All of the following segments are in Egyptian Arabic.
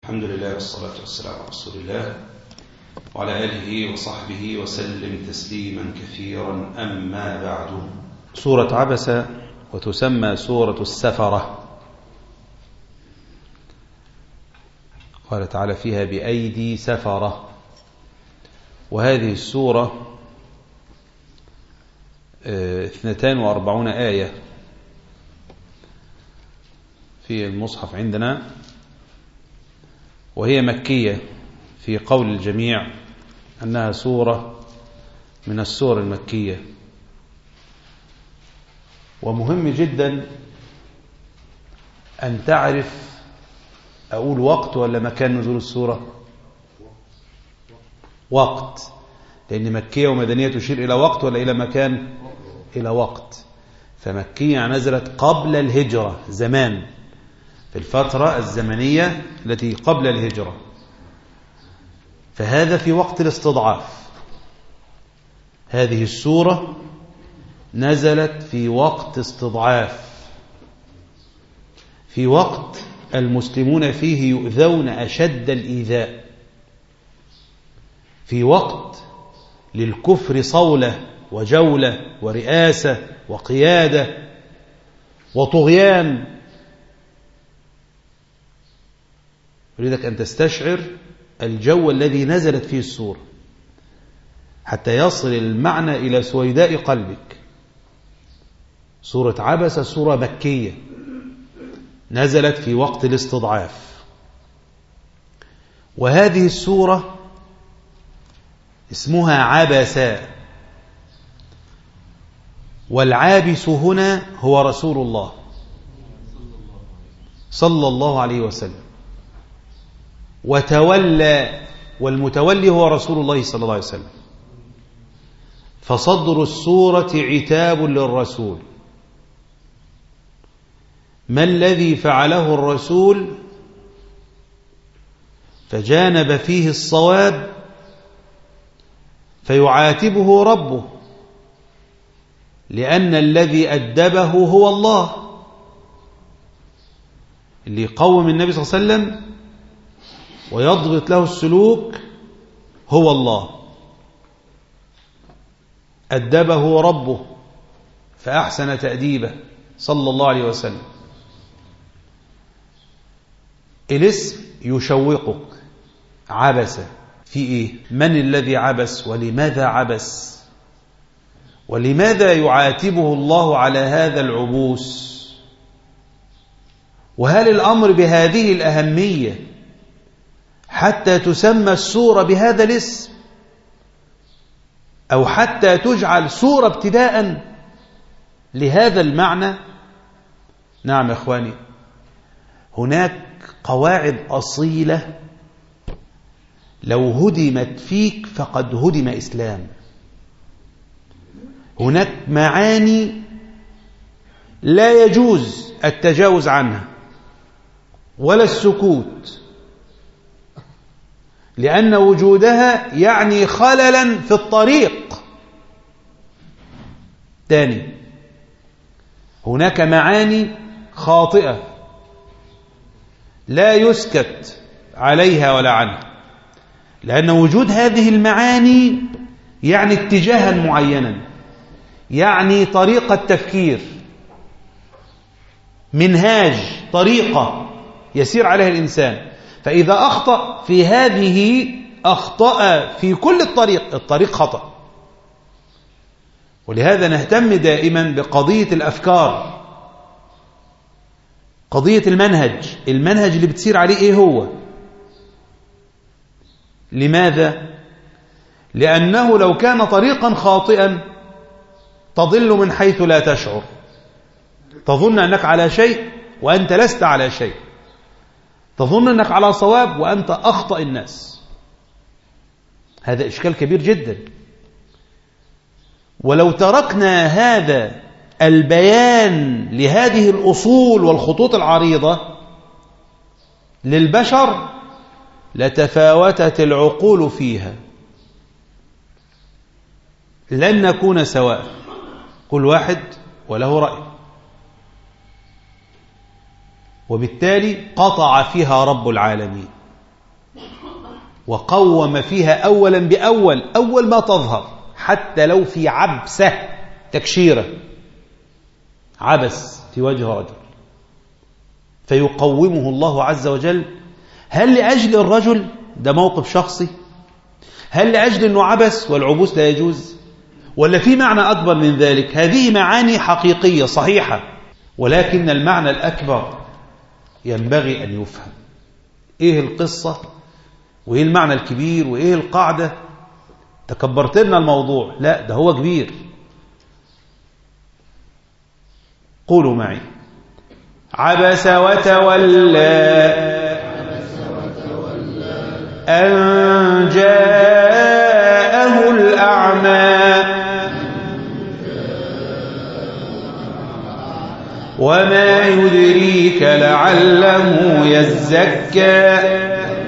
الحمد لله والصلاة والسلام على رسول الله وعلى آله وصحبه وسلم تسليما كثيرا أما بعد سورة عبس وتسمى سورة السفرة قال تعالى فيها بأيدي سفرة وهذه السورة اثنتان وأربعون آية في المصحف عندنا وهي مكية في قول الجميع أنها سورة من السور المكية ومهم جدا أن تعرف أقول وقت ولا مكان نزول السورة وقت لأن مكية ومدنية تشير إلى وقت ولا إلى مكان إلى وقت فمكية نزلت قبل الهجرة زمان في الفترة الزمنية التي قبل الهجرة فهذا في وقت الاستضعاف هذه السورة نزلت في وقت استضعاف في وقت المسلمون فيه يؤذون أشد الإيذاء في وقت للكفر صولة وجولة ورئاسة وقيادة وطغيان أريدك أن تستشعر الجو الذي نزلت فيه السورة حتى يصل المعنى إلى سويداء قلبك سورة عبس سورة مكية نزلت في وقت الاستضعاف وهذه السورة اسمها عبسا والعابس هنا هو رسول الله صلى الله عليه وسلم وتولى والمتولي هو رسول الله صلى الله عليه وسلم فصدر السورة عتاب للرسول ما الذي فعله الرسول فجانب فيه الصواب فيعاتبه ربه لأن الذي أدبه هو الله اللي يقوم النبي صلى الله عليه وسلم ويضبط له السلوك هو الله أدبه ربه فأحسن تأديبه صلى الله عليه وسلم الاسم يشوقك عبس في ايه من الذي عبس ولماذا عبس ولماذا يعاتبه الله على هذا العبوس وهل الامر بهذه الاهميه حتى تسمى السوره بهذا الاسم او حتى تجعل سوره ابتداء لهذا المعنى نعم يا اخواني هناك قواعد أصيلة لو هدمت فيك فقد هدم إسلام هناك معاني لا يجوز التجاوز عنها ولا السكوت لأن وجودها يعني خللا في الطريق ثاني هناك معاني خاطئة لا يسكت عليها ولا عنها لأن وجود هذه المعاني يعني اتجاها معينا يعني طريقة تفكير منهاج طريقة يسير عليها الإنسان فإذا أخطأ في هذه أخطأ في كل الطريق الطريق خطأ ولهذا نهتم دائما بقضية الأفكار قضية المنهج المنهج اللي بتسير عليه ايه هو لماذا لأنه لو كان طريقا خاطئا تضل من حيث لا تشعر تظن أنك على شيء وأنت لست على شيء تظن أنك على صواب وأنت أخطأ الناس هذا إشكال كبير جدا ولو تركنا هذا البيان لهذه الأصول والخطوط العريضة للبشر لتفاوتت العقول فيها لن نكون سواء كل واحد وله رأي وبالتالي قطع فيها رب العالمين وقوم فيها أولا بأول أول ما تظهر حتى لو في عبسة تكشيرة عبس في وجه رجل فيقومه الله عز وجل هل لأجل الرجل ده موقف شخصي هل لأجل أنه عبس والعبوس لا يجوز ولا في معنى أكبر من ذلك هذه معاني حقيقية صحيحة ولكن المعنى الأكبر ينبغي أن يفهم إيه القصة وإيه المعنى الكبير وإيه القاعدة تكبرت لنا الموضوع لا ده هو كبير قولوا معي عبس وتولى أن جاءه الأعمى وما يدريك لعله يزكى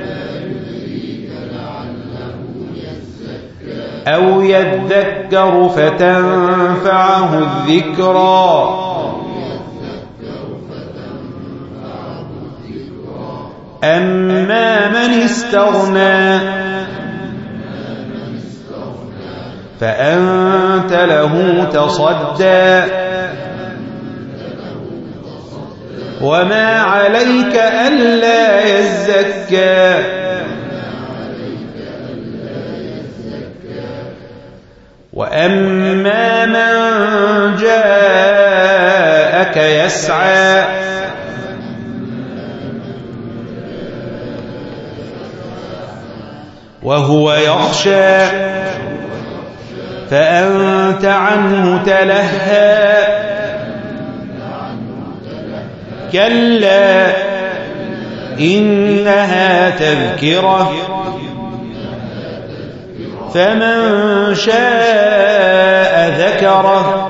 أو يذكر فتنفعه الذكرى أما من استغنى فأنت له تصدى وما عليك ألا يزكى وأما من جاءك يسعى وهو يخشى فأنت عنه تلهى كلا إنها تذكرة فمن شاء ذكره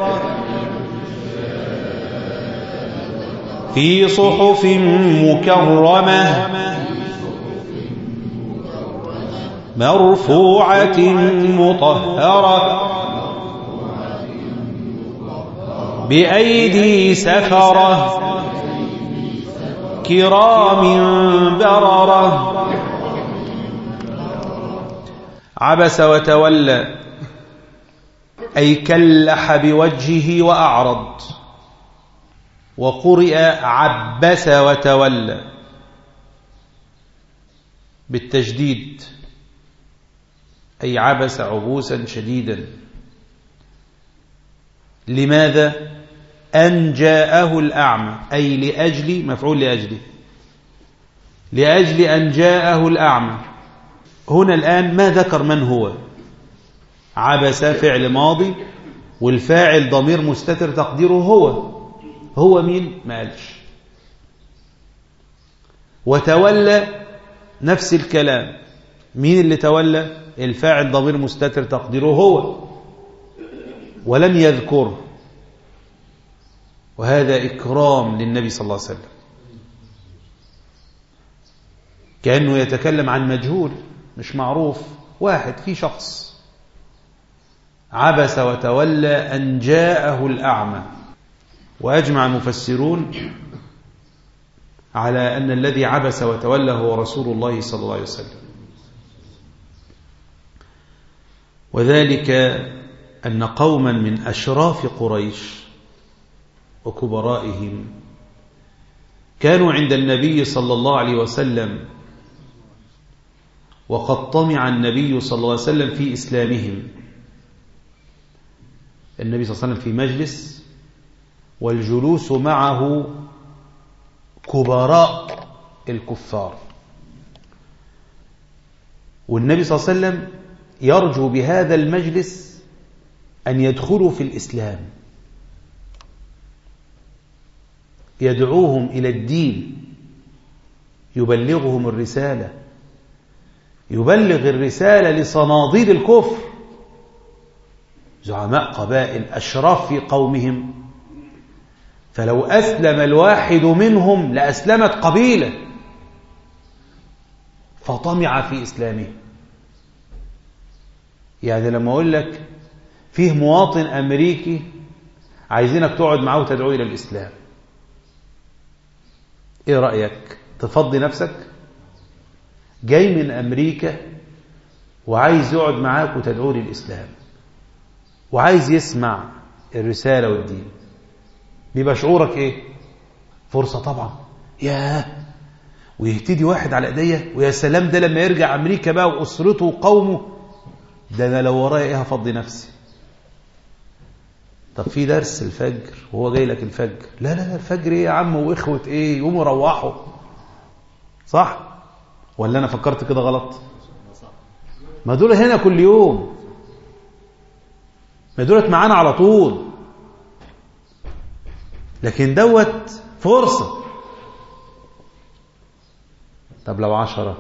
في صحف مكرمة مرفوعة مطهرة بأيدي سفرة كرام بررة عبس وتولى أي كلح بوجهه وأعرض وقرئ عبس وتولى بالتجديد أي عبس عبوسا شديدا لماذا أن جاءه الأعمى أي لأجل مفعول لأجله لأجل أن جاءه الأعمى هنا الآن ما ذكر من هو عبس فعل ماضي والفاعل ضمير مستتر تقديره هو هو مين ما قالش وتولى نفس الكلام مين اللي تولى الفاعل ضمير مستتر تقديره هو ولم يذكره وهذا إكرام للنبي صلى الله عليه وسلم كأنه يتكلم عن مجهول مش معروف واحد في شخص عبس وتولى أن جاءه الأعمى وأجمع المفسرون على أن الذي عبس وتولى هو رسول الله صلى الله عليه وسلم وذلك أن قوما من أشراف قريش وكبرائهم كانوا عند النبي صلى الله عليه وسلم وقد طمع النبي صلى الله عليه وسلم في إسلامهم النبي صلى الله عليه وسلم في مجلس والجلوس معه كبراء الكفار والنبي صلى الله عليه وسلم يرجو بهذا المجلس أن يدخلوا في الإسلام يدعوهم إلى الدين يبلغهم الرسالة يبلغ الرسالة لصناديد الكفر زعماء قبائل أشراف في قومهم فلو أسلم الواحد منهم لأسلمت قبيلة فطمع في إسلامه يعني لما أقول لك فيه مواطن أمريكي عايزينك تقعد معاه وتدعو إلى الإسلام إيه رأيك تفضي نفسك جاي من أمريكا وعايز يقعد معاك وتدعوه للإسلام وعايز يسمع الرسالة والدين بيبقى شعورك ايه فرصة طبعا ياه ويهتدي واحد على ايديا ويا سلام ده لما يرجع امريكا بقى واسرته وقومه ده انا لو ورايا ايه هفضي نفسي طب في درس الفجر وهو جاي لك الفجر لا لا لا الفجر ايه يا عم واخوة ايه يقوموا روحوا صح ولا انا فكرت كده غلط ما دول هنا كل يوم ما دولت معانا على طول لكن دوت فرصة طب لو عشرة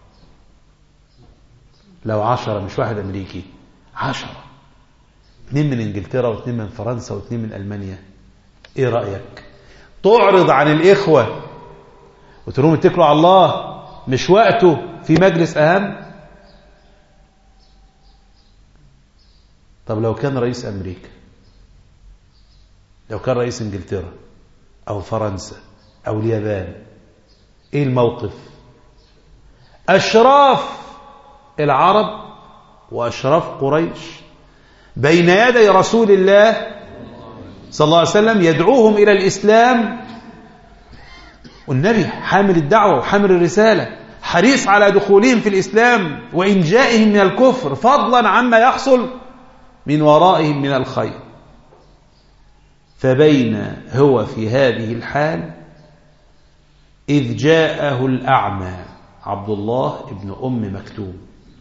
لو عشرة مش واحد أمريكي عشرة اتنين من انجلترا واتنين من فرنسا واتنين من ألمانيا ايه رأيك تعرض عن الإخوة وتقول لهم اتكلوا على الله مش وقته في مجلس أهم طب لو كان رئيس أمريكا لو كان رئيس انجلترا او فرنسا او اليابان ايه الموقف اشراف العرب واشراف قريش بين يدي رسول الله صلى الله عليه وسلم يدعوهم الى الاسلام والنبي حامل الدعوه وحامل الرساله حريص على دخولهم في الاسلام وانجائهم من الكفر فضلا عما يحصل من ورائهم من الخير فبين هو في هذه الحال إذ جاءه الأعمى عبد الله ابن أم مكتوم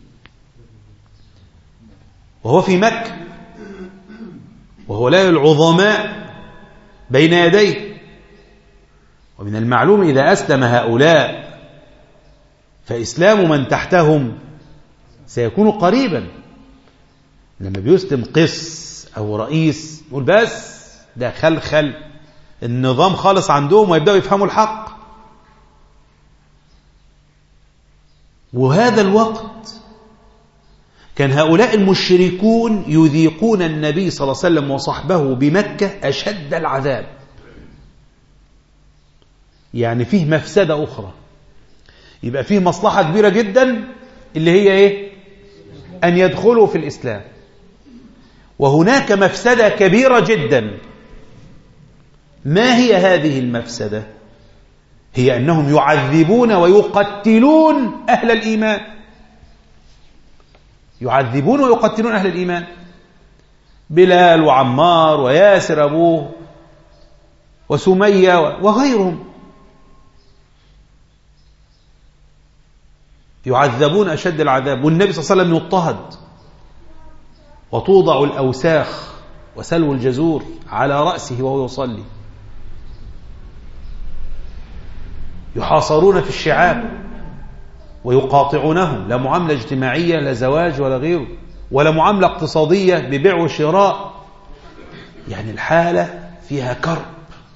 وهو في مكة وهو لا العظماء بين يديه ومن المعلوم إذا أسلم هؤلاء فإسلام من تحتهم سيكون قريبا لما بيسلم قس أو رئيس يقول بس ده خلخل النظام خالص عندهم ويبدأوا يفهموا الحق وهذا الوقت كان هؤلاء المشركون يذيقون النبي صلى الله عليه وسلم وصحبه بمكة أشد العذاب يعني فيه مفسدة أخرى يبقى فيه مصلحة كبيرة جدا اللي هي إيه أن يدخلوا في الإسلام وهناك مفسدة كبيرة جدا ما هي هذه المفسدة هي أنهم يعذبون ويقتلون أهل الإيمان يعذبون ويقتلون أهل الإيمان بلال وعمار وياسر أبوه وسمية وغيرهم يعذبون أشد العذاب والنبي صلى الله عليه وسلم يضطهد وتوضع الأوساخ وسلو الجزور على رأسه وهو يصلي يحاصرون في الشعاب ويقاطعونهم لا معاملة اجتماعية لا زواج ولا غيره ولا معاملة اقتصادية ببيع وشراء يعني الحالة فيها كرب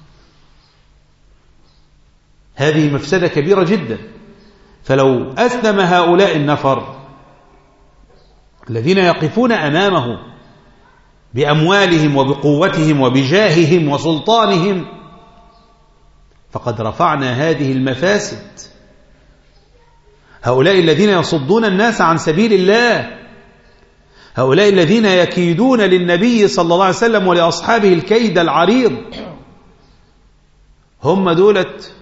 هذه مفسدة كبيرة جدا فلو أسلم هؤلاء النفر الذين يقفون أمامه بأموالهم وبقوتهم وبجاههم وسلطانهم فقد رفعنا هذه المفاسد هؤلاء الذين يصدون الناس عن سبيل الله هؤلاء الذين يكيدون للنبي صلى الله عليه وسلم ولأصحابه الكيد العريض هم دولت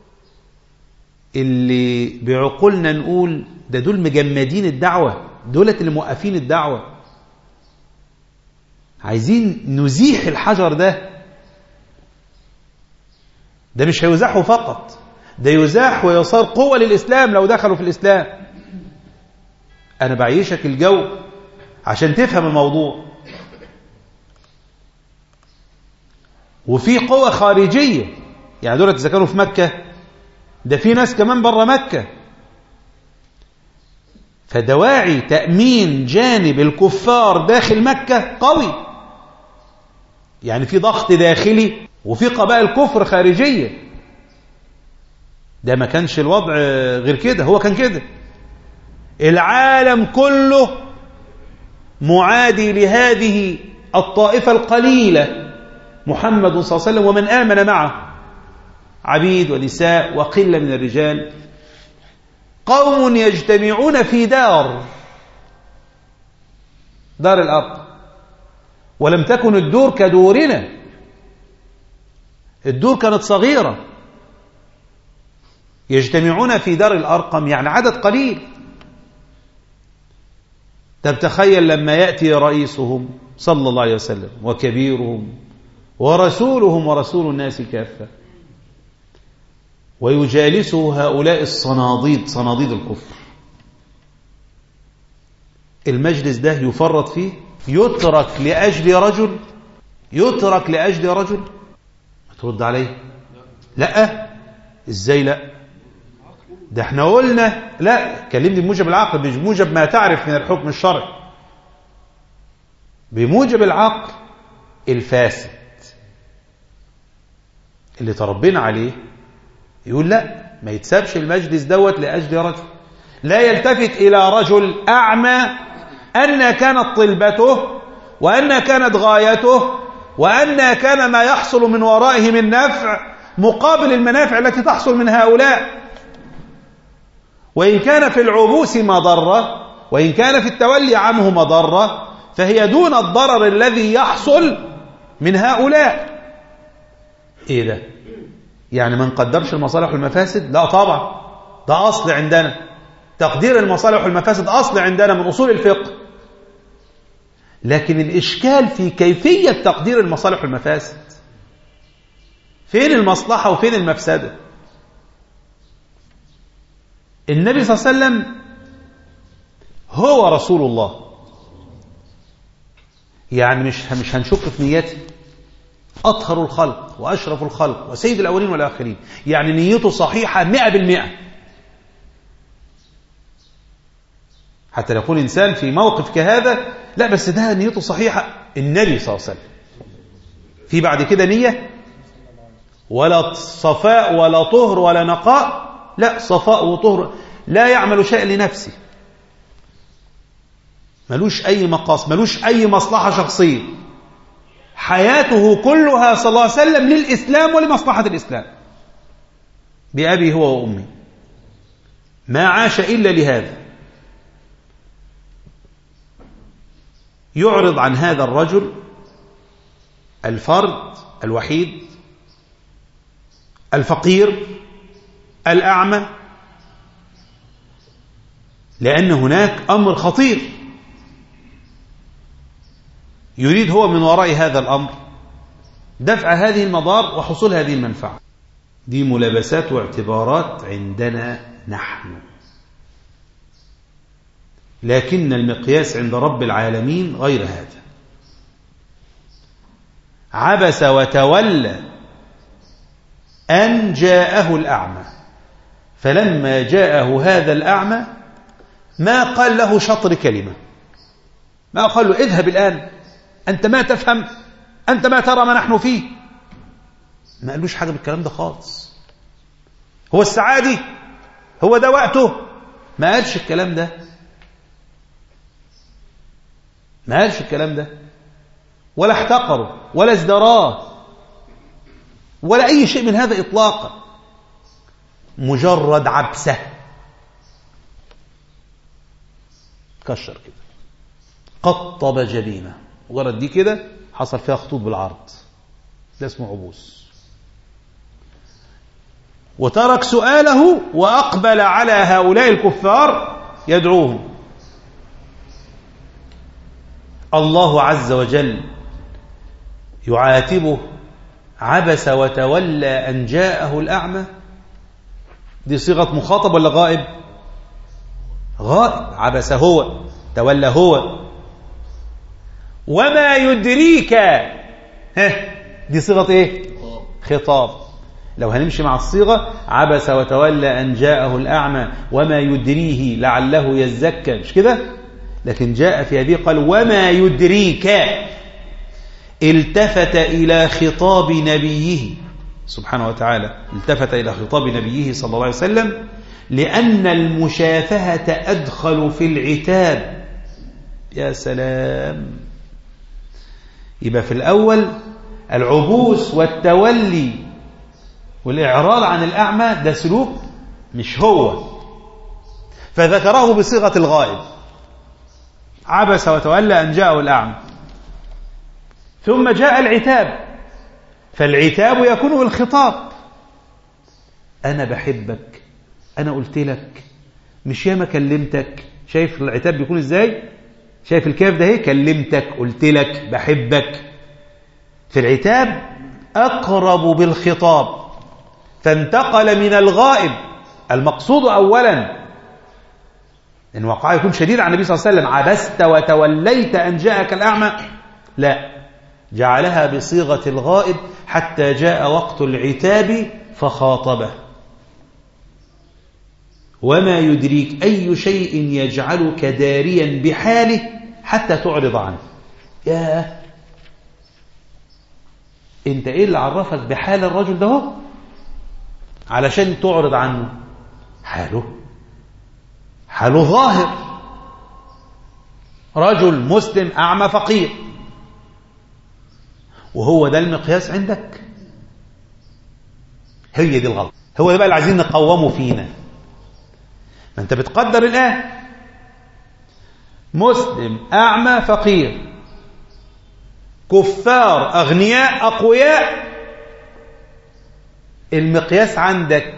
اللي بعقولنا نقول ده دول مجمدين الدعوة دولت اللي موقفين الدعوة عايزين نزيح الحجر ده ده مش هيزاحه فقط ده يزاح ويصار قوة للإسلام لو دخلوا في الإسلام أنا بعيشك الجو عشان تفهم الموضوع وفي قوة خارجية يعني دولت إذا كانوا في مكة ده في ناس كمان بره مكة فدواعي تأمين جانب الكفار داخل مكة قوي يعني في ضغط داخلي وفي قبائل كفر خارجية ده ما كانش الوضع غير كده هو كان كده العالم كله معادي لهذه الطائفة القليلة محمد صلى الله عليه وسلم ومن آمن معه عبيد ونساء وقلة من الرجال قوم يجتمعون في دار دار الأرقم ولم تكن الدور كدورنا الدور كانت صغيرة يجتمعون في دار الأرقم يعني عدد قليل طب تخيل لما يأتي رئيسهم صلى الله عليه وسلم وكبيرهم ورسولهم ورسول الناس كافة ويجالسه هؤلاء الصناديد صناديد الكفر المجلس ده يفرط فيه يترك لأجل رجل يترك لأجل رجل ترد عليه لا ازاي لا ده احنا قلنا لا كلمني بموجب العقل مش بموجب ما تعرف من الحكم الشرعي بموجب العقل الفاسد اللي تربينا عليه يقول لا ما يتسابش المجلس دوت لأجل رجل لا يلتفت إلى رجل أعمى أن كانت طلبته وأن كانت غايته وأن كان ما يحصل من ورائه من نفع مقابل المنافع التي تحصل من هؤلاء وإن كان في العبوس مضرة وإن كان في التولي عنه مضرة فهي دون الضرر الذي يحصل من هؤلاء إيه ده يعني ما نقدرش المصالح والمفاسد لا طبعا ده أصل عندنا تقدير المصالح والمفاسد أصل عندنا من أصول الفقه لكن الإشكال في كيفية تقدير المصالح والمفاسد فين المصلحة وفين المفسدة النبي صلى الله عليه وسلم هو رسول الله يعني مش مش هنشك في نيته أطهر الخلق وأشرف الخلق وسيد الأولين والآخرين يعني نيته صحيحة مئة بالمئة حتى لو يكون إنسان في موقف كهذا لا بس ده نيته صحيحة النبي صلى الله عليه وسلم في بعد كده نية ولا صفاء ولا طهر ولا نقاء لا صفاء وطهر لا يعمل شيء لنفسه ملوش أي مقاص ملوش أي مصلحة شخصية حياته كلها صلى الله عليه وسلم للإسلام ولمصلحة الإسلام بأبي هو وأمي ما عاش إلا لهذا يعرض عن هذا الرجل الفرد الوحيد الفقير الأعمى لأن هناك أمر خطير يريد هو من وراء هذا الأمر دفع هذه المضار وحصول هذه المنفعة دي ملابسات واعتبارات عندنا نحن لكن المقياس عند رب العالمين غير هذا عبس وتولى أن جاءه الأعمى فلما جاءه هذا الأعمى ما قال له شطر كلمة ما قال له اذهب الآن أنت ما تفهم أنت ما ترى ما نحن فيه ما قالوش حاجة بالكلام ده خالص هو السعادي هو ده وقته ما قالش الكلام ده ما قالش الكلام ده ولا احتقره ولا ازدراه ولا أي شيء من هذا إطلاقا مجرد عبسة كشر كده قطب جبينه مجرد دي كده حصل فيها خطوط بالعرض ده اسمه عبوس وترك سؤاله وأقبل على هؤلاء الكفار يدعوهم الله عز وجل يعاتبه عبس وتولى أن جاءه الأعمى دي صيغة مخاطب ولا غائب غائب عبس هو تولى هو وما يدريك ها دي صيغة ايه خطاب لو هنمشي مع الصيغة عبس وتولى أن جاءه الأعمى وما يدريه لعله يزكى مش كده لكن جاء في هذه قال وما يدريك التفت إلى خطاب نبيه سبحانه وتعالى التفت إلى خطاب نبيه صلى الله عليه وسلم لأن المشافهة أدخل في العتاب يا سلام يبقى في الأول العبوس والتولي والإعراض عن الأعمى ده سلوك مش هو فذكره بصيغة الغائب عبس وتولى أن جاءه الأعمى ثم جاء العتاب فالعتاب يكون بالخطاب أنا بحبك أنا قلت لك مش ياما كلمتك شايف العتاب بيكون إزاي شايف الكاف ده ايه كلمتك قلت لك بحبك في العتاب أقرب بالخطاب فانتقل من الغائب المقصود أولا إن وقع يكون شديد على النبي صلى الله عليه وسلم عبست وتوليت أن جاءك الأعمى لا جعلها بصيغة الغائب حتى جاء وقت العتاب فخاطبه وما يدريك أي شيء يجعلك داريا بحاله حتى تعرض عنه يا انت ايه اللي عرفك بحال الرجل ده هو علشان تعرض عنه حاله حاله ظاهر رجل مسلم أعمى فقير وهو ده المقياس عندك هي دي الغلط هو ده بقى اللي عايزين نقومه فينا ما انت بتقدر الآن مسلم أعمى فقير كفار أغنياء أقوياء المقياس عندك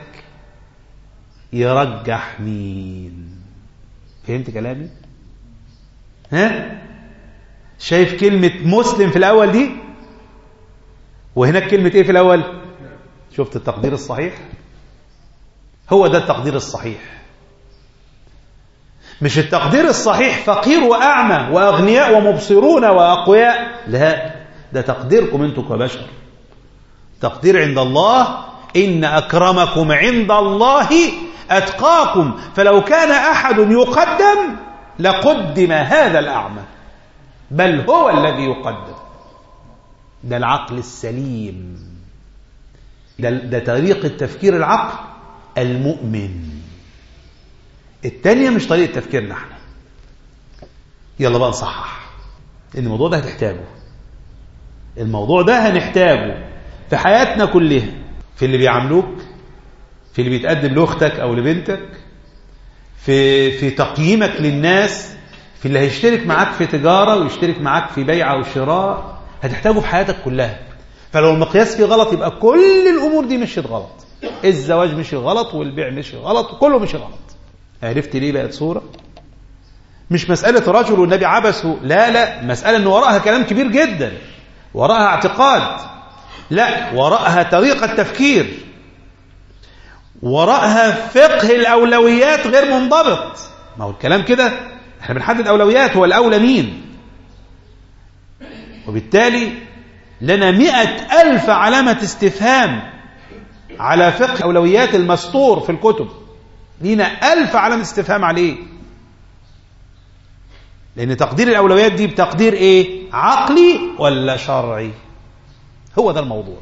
يرجح مين فهمت كلامي ها شايف كلمة مسلم في الأول دي وهناك كلمة ايه في الأول شفت التقدير الصحيح هو ده التقدير الصحيح مش التقدير الصحيح فقير وأعمى وأغنياء ومبصرون وأقوياء لا ده تقديركم انتم كبشر تقدير عند الله إن أكرمكم عند الله أتقاكم فلو كان أحد يقدم لقدم هذا الأعمى بل هو الذي يقدم ده العقل السليم ده, ده طريقة تفكير العقل المؤمن التانية مش طريقة تفكيرنا احنا يلا بقى نصحح ان الموضوع ده هتحتاجه الموضوع ده هنحتاجه في حياتنا كلها في اللي بيعاملوك في اللي بيتقدم لاختك او لبنتك في في تقييمك للناس في اللي هيشترك معاك في تجارة ويشترك معاك في بيع وشراء هتحتاجه في حياتك كلها فلو المقياس فيه غلط يبقى كل الامور دي مشيت غلط الزواج مشي غلط والبيع مشي غلط وكله مشي غلط عرفت ليه بقت صورة مش مسألة رجل والنبي عبسه لا لا مسألة ان وراءها كلام كبير جدا وراءها اعتقاد لا وراءها طريقة تفكير وراءها فقه الأولويات غير منضبط ما هو الكلام كده احنا بنحدد أولويات هو الأولى مين وبالتالي لنا مئة ألف علامة استفهام على فقه أولويات المستور في الكتب لينا ألف علامة استفهام عليه لأن تقدير الأولويات دي بتقدير إيه عقلي ولا شرعي هو ده الموضوع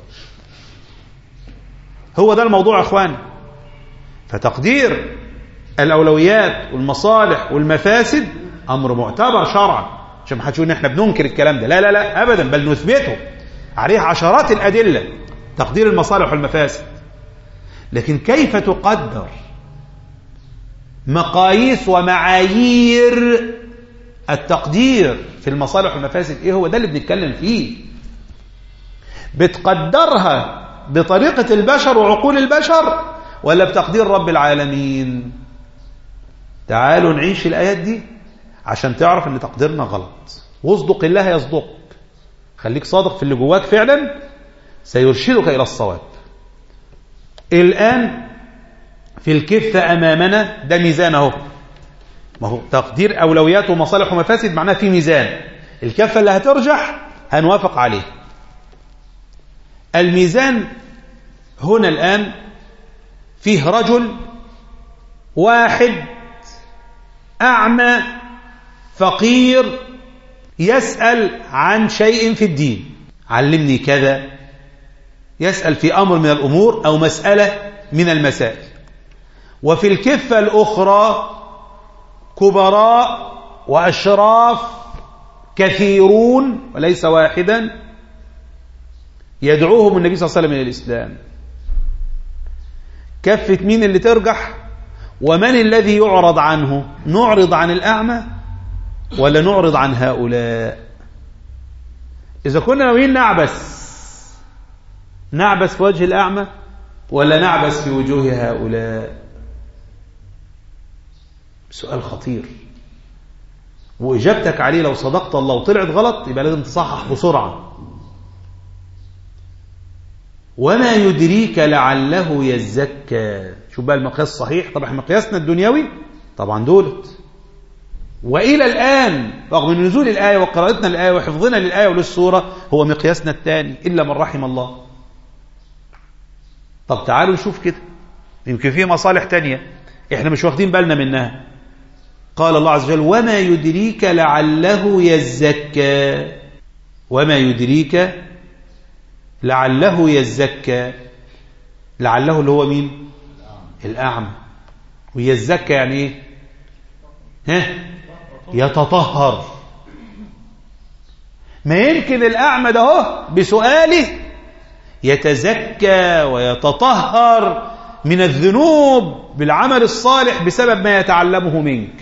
هو ده الموضوع يا أخوان فتقدير الأولويات والمصالح والمفاسد أمر معتبر شرعا عشان ما حدش يقول ان احنا بننكر الكلام ده لا لا لا ابدا بل نثبته عليه عشرات الادله تقدير المصالح والمفاسد لكن كيف تقدر مقاييس ومعايير التقدير في المصالح والمفاسد ايه هو ده اللي بنتكلم فيه بتقدرها بطريقة البشر وعقول البشر ولا بتقدير رب العالمين تعالوا نعيش الآيات دي عشان تعرف ان تقديرنا غلط واصدق الله يصدق خليك صادق في اللي جواك فعلا سيرشدك إلى الصواب الآن في الكفة أمامنا ده ميزان اهو ما هو تقدير أولويات ومصالح ومفاسد معناه في ميزان الكفة اللي هترجح هنوافق عليه الميزان هنا الآن فيه رجل واحد أعمى فقير يسأل عن شيء في الدين علمني كذا يسأل في أمر من الأمور أو مسألة من المسائل وفي الكفة الأخرى كبراء وأشراف كثيرون وليس واحدا يدعوهم النبي صلى الله عليه وسلم إلى الإسلام كفة مين اللي ترجح ومن الذي يعرض عنه نعرض عن الأعمى ولا نعرض عن هؤلاء إذا كنا ناويين نعبس نعبس في وجه الأعمى ولا نعبس في وجوه هؤلاء سؤال خطير وإجابتك عليه لو صدقت الله وطلعت غلط يبقى لازم تصحح بسرعة وما يدريك لعله يزكى شوف بقى المقياس الصحيح طبعا مقياسنا الدنيوي طبعا دولت وإلى الآن رغم نزول الآية وقراءتنا للآية وحفظنا للآية وللسورة هو مقياسنا الثاني إلا من رحم الله طب تعالوا نشوف كده يمكن في مصالح تانية احنا مش واخدين بالنا منها قال الله عز وجل وما يدريك لعله يزكى وما يدريك لعله يزكى لعله اللي هو مين الأعمى ويزكى يعني ايه ها يتطهر ما يمكن الأعمى ده هو بسؤاله يتزكى ويتطهر من الذنوب بالعمل الصالح بسبب ما يتعلمه منك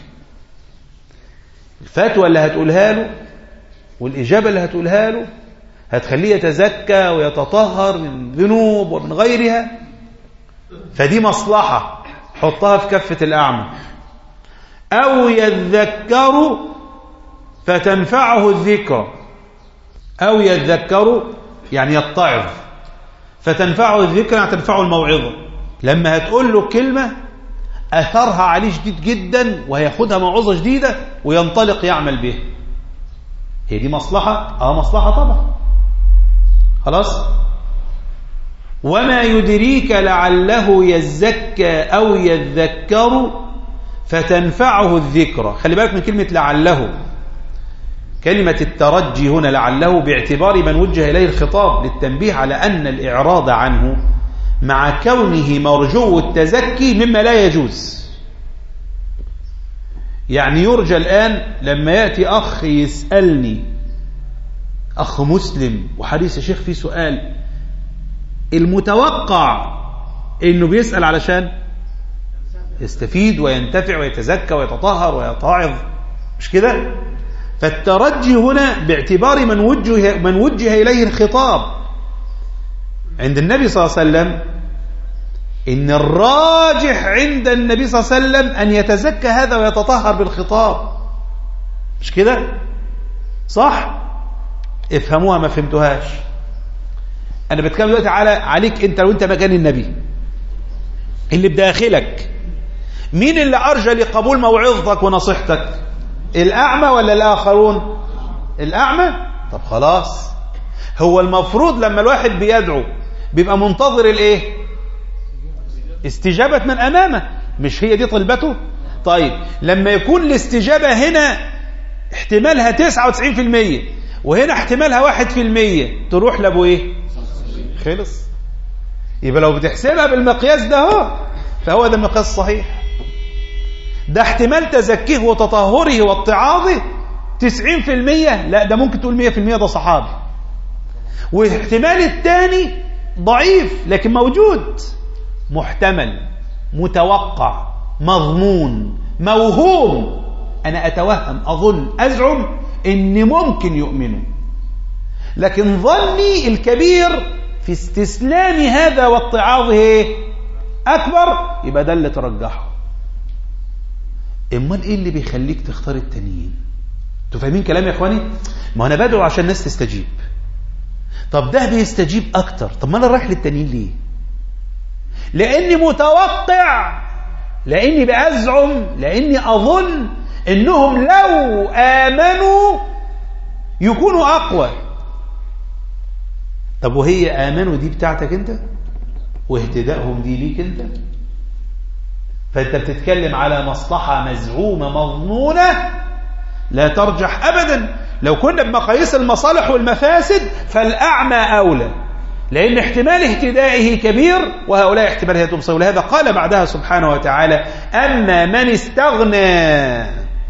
الفتوى اللي هتقولها له والإجابة اللي هتقولها له هتخليه يتزكى ويتطهر من ذنوب ومن غيرها فدي مصلحة حطها في كفة الأعمى أو يذكر فتنفعه الذكر أو يذكر يعني يتعظ فتنفعه الذكر يعني تنفعه الموعظة لما هتقول له كلمة أثرها عليه شديد جدا وهياخدها موعظة جديدة وينطلق يعمل بها هي دي مصلحة اه مصلحة طبعا خلاص وما يدريك لعله يزكى أو يذكر فتنفعه الذكرى خلي بالك من كلمة لعله كلمة الترجي هنا لعله باعتبار من وجه إليه الخطاب للتنبيه على أن الإعراض عنه مع كونه مرجو التزكي مما لا يجوز يعني يرجى الآن لما يأتي أخ يسألني أخ مسلم وحديث يا شيخ فيه سؤال المتوقع إنه بيسأل علشان يستفيد وينتفع ويتزكى ويتطهر ويتعظ مش كده فالترجي هنا باعتبار من وجه, من وجه إليه الخطاب عند النبي صلى الله عليه وسلم إن الراجح عند النبي صلى الله عليه وسلم أن يتزكى هذا ويتطهر بالخطاب مش كده صح افهموها ما فهمتوهاش أنا بتكلم دلوقتي على عليك أنت لو أنت مكان النبي اللي بداخلك مين اللي أرجى لقبول موعظتك ونصيحتك الأعمى ولا الآخرون الأعمى طب خلاص هو المفروض لما الواحد بيدعو بيبقى منتظر الايه استجابة من أمامه مش هي دي طلبته طيب لما يكون الاستجابة هنا احتمالها 99% وهنا احتمالها 1% تروح لابو ايه خلص يبقى لو بتحسبها بالمقياس ده هو فهو ده المقياس الصحيح ده احتمال تزكيه وتطهره واتعاظه 90% لا ده ممكن تقول 100% ده صحابي واحتمال الثاني ضعيف لكن موجود محتمل متوقع مضمون موهوم أنا أتوهم أظن أزعم إن ممكن يؤمنوا لكن ظني الكبير في استسلام هذا واتعاظه أكبر يبقى ده اللي ترجحه امال ايه اللي بيخليك تختار التانيين انتوا فاهمين كلامي يا اخواني ما انا بدعو عشان الناس تستجيب طب ده بيستجيب اكتر طب ما انا رايح للتانيين ليه لاني متوقع لاني بازعم لاني اظن انهم لو امنوا يكونوا اقوى طب وهي امنوا دي بتاعتك انت واهتدائهم دي ليك انت فانت بتتكلم على مصلحة مزعومة مضمونة لا ترجح ابدا لو كنا بمقاييس المصالح والمفاسد فالاعمى اولى لان احتمال اهتدائه كبير وهؤلاء احتمال هدايتهم صغير ولهذا قال بعدها سبحانه وتعالى اما من استغنى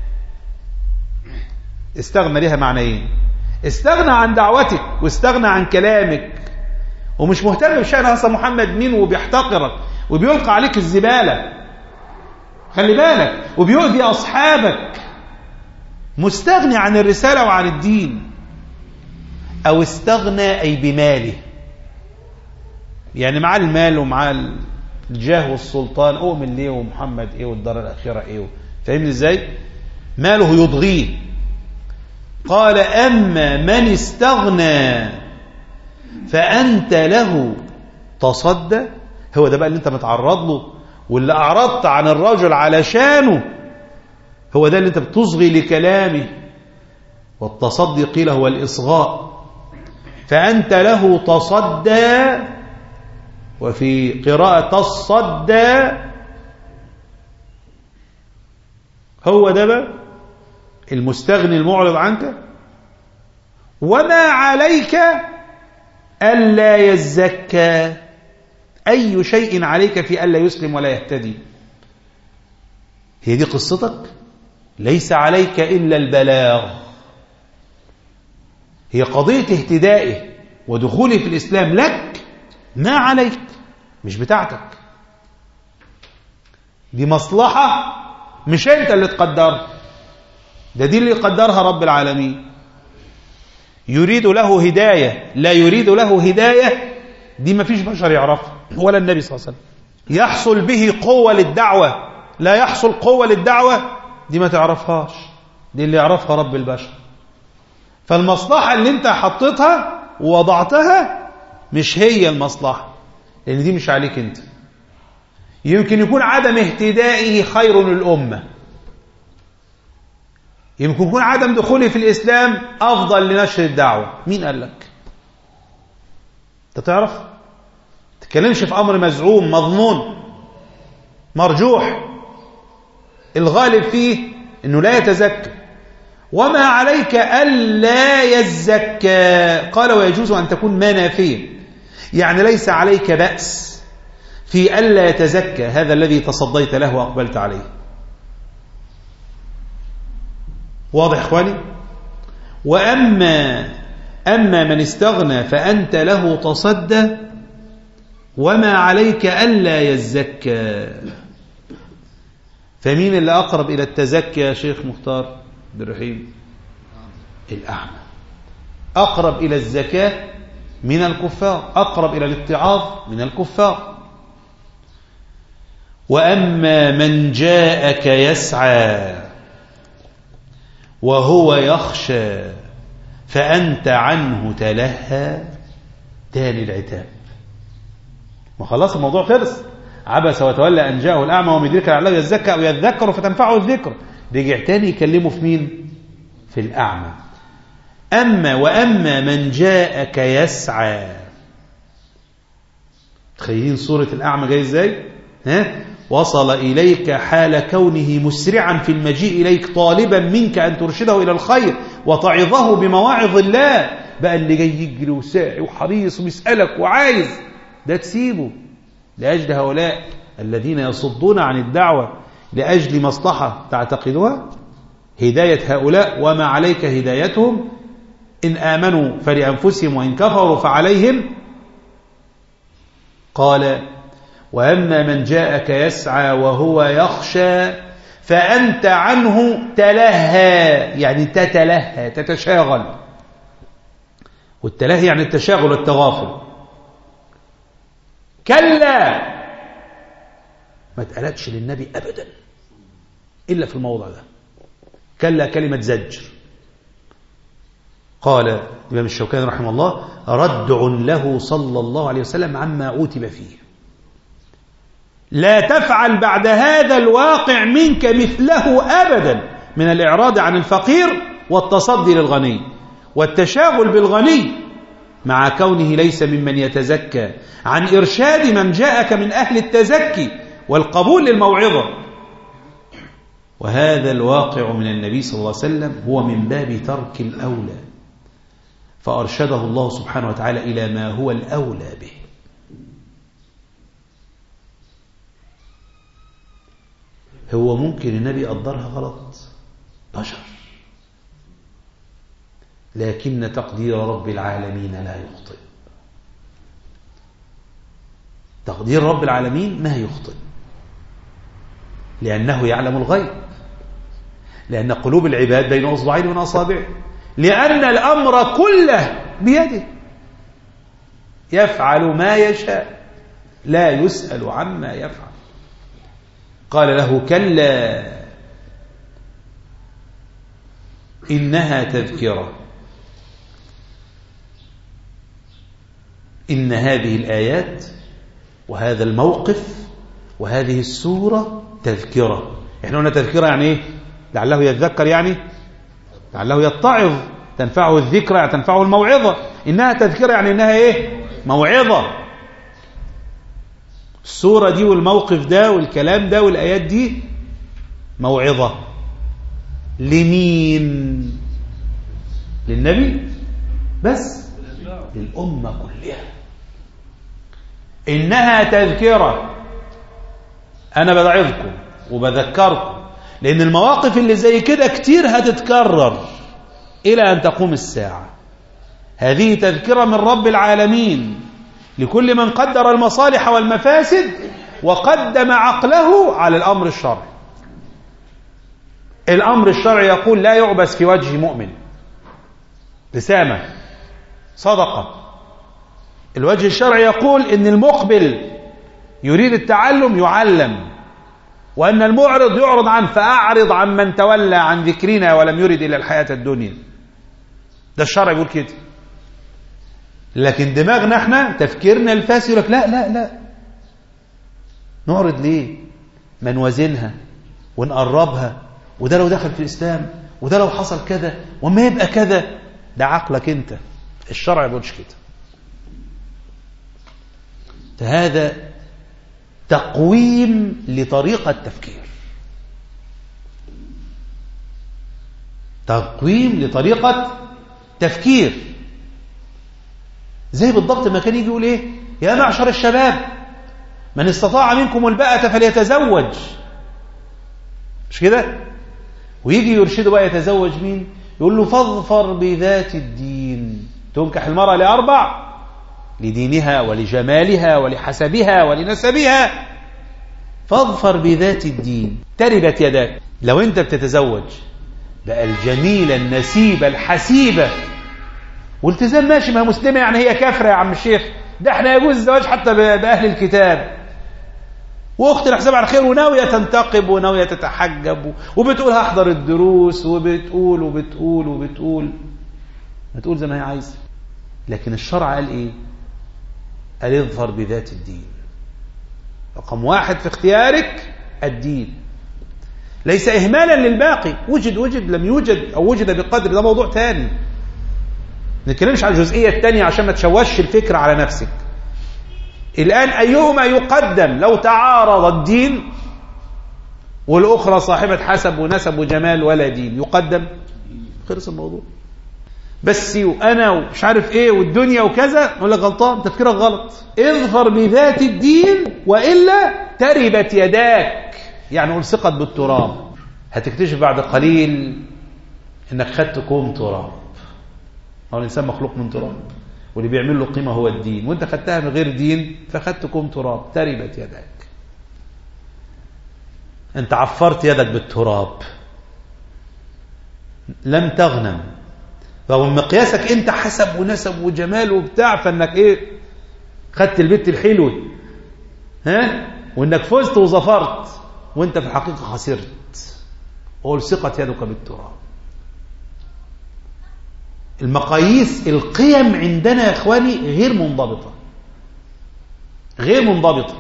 استغنى لها معنيين استغنى عن دعوتك واستغنى عن كلامك ومش مهتم بشأن هذا محمد مين وبيحتقرك وبيلقى عليك الزبالة خلي بالك وبيؤذي أصحابك مستغني عن الرسالة وعن الدين أو استغنى أي بماله يعني معاه المال ومعاه الجاه والسلطان أؤمن ليه ومحمد إيه والدار الأخيرة إيه فاهمني إزاي ماله يضغيه قال أما من استغنى فأنت له تصدى هو ده بقى اللي انت متعرض له واللي أعرضت عن الرجل علشانه هو ده اللي انت بتصغي لكلامه والتصدي قيل هو الإصغاء فأنت له تصدى وفي قراءة تصدى هو ده بقى المستغني المعرض عنك وما عليك ألا يزكى أي شيء عليك في ألا يسلم ولا يهتدي هي دي قصتك ليس عليك إلا البلاغ هي قضية اهتدائه ودخوله في الإسلام لك ما عليك مش بتاعتك دي مصلحة مش أنت اللي تقدرها ده دي اللي قدرها رب العالمين يريد له هداية لا يريد له هداية دي ما فيش بشر يعرفها ولا النبي صلى الله عليه وسلم يحصل به قوة للدعوة لا يحصل قوة للدعوة دي ما تعرفهاش دي اللي يعرفها رب البشر فالمصلحة اللي انت حطيتها ووضعتها مش هي المصلحة لأن دي مش عليك انت يمكن يكون عدم اهتدائه خير للأمة يمكن يكون عدم دخوله في الإسلام أفضل لنشر الدعوة مين قال لك انت تعرف تتكلمش في أمر مزعوم مضمون مرجوح الغالب فيه أنه لا يتزكى وما عليك ألا يزكى قال ويجوز أن تكون ما نافية يعني ليس عليك بأس في ألا يتزكى هذا الذي تصديت له وأقبلت عليه واضح إخواني وأما أما من استغنى فأنت له تصدى وما عليك ألا يزكى فمين اللي أقرب إلى التزكي يا شيخ مختار بالرحيم الأعمى أقرب إلى الزكاة من الكفار أقرب إلى الاتعاظ من الكفار وأما من جاءك يسعى وهو يخشى فأنت عنه تلهى تاني العتاب ما خلاص الموضوع خلص عبس وتولى أن جاءه الأعمى وما يدرك لعله يزكى أو يذكر فتنفعه الذكر رجع تاني يكلمه في مين في الأعمى أما وأما من جاءك يسعى تخيلين صورة الأعمى جاي ازاي ها وصل إليك حال كونه مسرعا في المجيء إليك طالبا منك أن ترشده إلى الخير وتعظه بمواعظ الله بقى اللي جاي يجري وساعي وحريص ويسألك وعايز ده تسيبه لأجل هؤلاء الذين يصدون عن الدعوة لأجل مصلحة تعتقدها هداية هؤلاء وما عليك هدايتهم إن آمنوا فلأنفسهم وإن كفروا فعليهم قال وأما من جاءك يسعى وهو يخشى فأنت عنه تلهى يعني تتلهى تتشاغل والتلهي يعني التشاغل والتغافل كلا ما اتقالتش للنبي أبدا إلا في الموضع ده كلا كلمة زجر قال الإمام الشوكاني رحمه الله ردع له صلى الله عليه وسلم عما أوتب فيه لا تفعل بعد هذا الواقع منك مثله أبدا من الإعراض عن الفقير والتصدي للغني والتشاغل بالغني مع كونه ليس ممن يتزكى عن إرشاد من جاءك من أهل التزكي والقبول للموعظة وهذا الواقع من النبي صلى الله عليه وسلم هو من باب ترك الأولى فأرشده الله سبحانه وتعالى إلى ما هو الأولى به هو ممكن النبي قدرها غلط بشر لكن تقدير رب العالمين لا يخطئ تقدير رب العالمين ما يخطئ لأنه يعلم الغيب لأن قلوب العباد بين أصبعين من أصابعه لأن الأمر كله بيده يفعل ما يشاء لا يسأل عما يفعل قال له كلا إنها تذكرة إن هذه الآيات وهذا الموقف وهذه السورة تذكرة احنا قلنا تذكرة يعني ايه لعله يتذكر يعني لعله يتعظ تنفعه الذكرى يعني تنفعه الموعظة إنها تذكرة يعني إنها ايه موعظة السورة دي والموقف ده والكلام ده والآيات دي موعظة لمين للنبي بس للأمة كلها إنها تذكرة أنا بضعظكم وبذكركم لأن المواقف اللي زي كده كتير هتتكرر إلى أن تقوم الساعة هذه تذكرة من رب العالمين لكل من قدر المصالح والمفاسد وقدم عقله على الأمر الشرعي الأمر الشرعي يقول لا يعبس في وجه مؤمن ابتسامة صدقة الوجه الشرعي يقول إن المقبل يريد التعلم يعلم وأن المعرض يعرض عنه فأعرض عن من تولى عن ذكرنا ولم يرد إلى الحياة الدنيا ده الشرع يقول كده لكن دماغنا احنا تفكيرنا الفاسد يقول لك لا لا لا نعرض ليه ما نوازنها ونقربها وده لو دخل في الإسلام وده لو حصل كذا وما يبقى كذا ده عقلك انت الشرع ما بيقولش كده فهذا تقويم لطريقة تفكير تقويم لطريقة تفكير زي بالضبط ما كان يجي يقول ايه يا معشر الشباب من استطاع منكم الباءة فليتزوج مش كده ويجي يرشده بقى يتزوج مين يقول له فاظفر بذات الدين تنكح المرأة لأربع لدينها ولجمالها ولحسبها ولنسبها فاظفر بذات الدين تربت يداك لو انت بتتزوج بقى الجميلة النسيبة الحسيبة والتزام ماشي ما مسلمة يعني هي كافرة يا عم الشيخ ده احنا يجوز الزواج حتى بأهل الكتاب واختي الحساب على خير وناوية تنتقب وناوية تتحجب وبتقول هحضر الدروس وبتقول وبتقول وبتقول بتقول زي ما هي عايزة لكن الشرع قال ايه قال اظفر بذات الدين رقم واحد في اختيارك الدين ليس إهمالا للباقي وجد وجد لم يوجد أو وجد بقدر ده موضوع تاني نتكلمش على الجزئية التانية عشان ما تشوش الفكرة على نفسك الآن أيهما يقدم لو تعارض الدين والأخرى صاحبة حسب ونسب وجمال ولا دين يقدم خلص الموضوع بس وأنا ومش عارف إيه والدنيا وكذا أقول لك غلطان تفكيرك غلط اظفر بذات الدين وإلا تربت يداك يعني ألصقت بالتراب هتكتشف بعد قليل إنك خدت كوم تراب هو الإنسان مخلوق من تراب واللي بيعمل له قيمة هو الدين وانت خدتها من غير دين فخدت كوم تراب تربت يداك انت عفرت يدك بالتراب لم تغنم فهو مقياسك انت حسب ونسب وجمال وبتاع فانك ايه خدت البيت الحلو ها وانك فزت وظفرت وانت في الحقيقة خسرت والصقت يدك بالتراب المقاييس القيم عندنا يا اخواني غير منضبطة غير منضبطة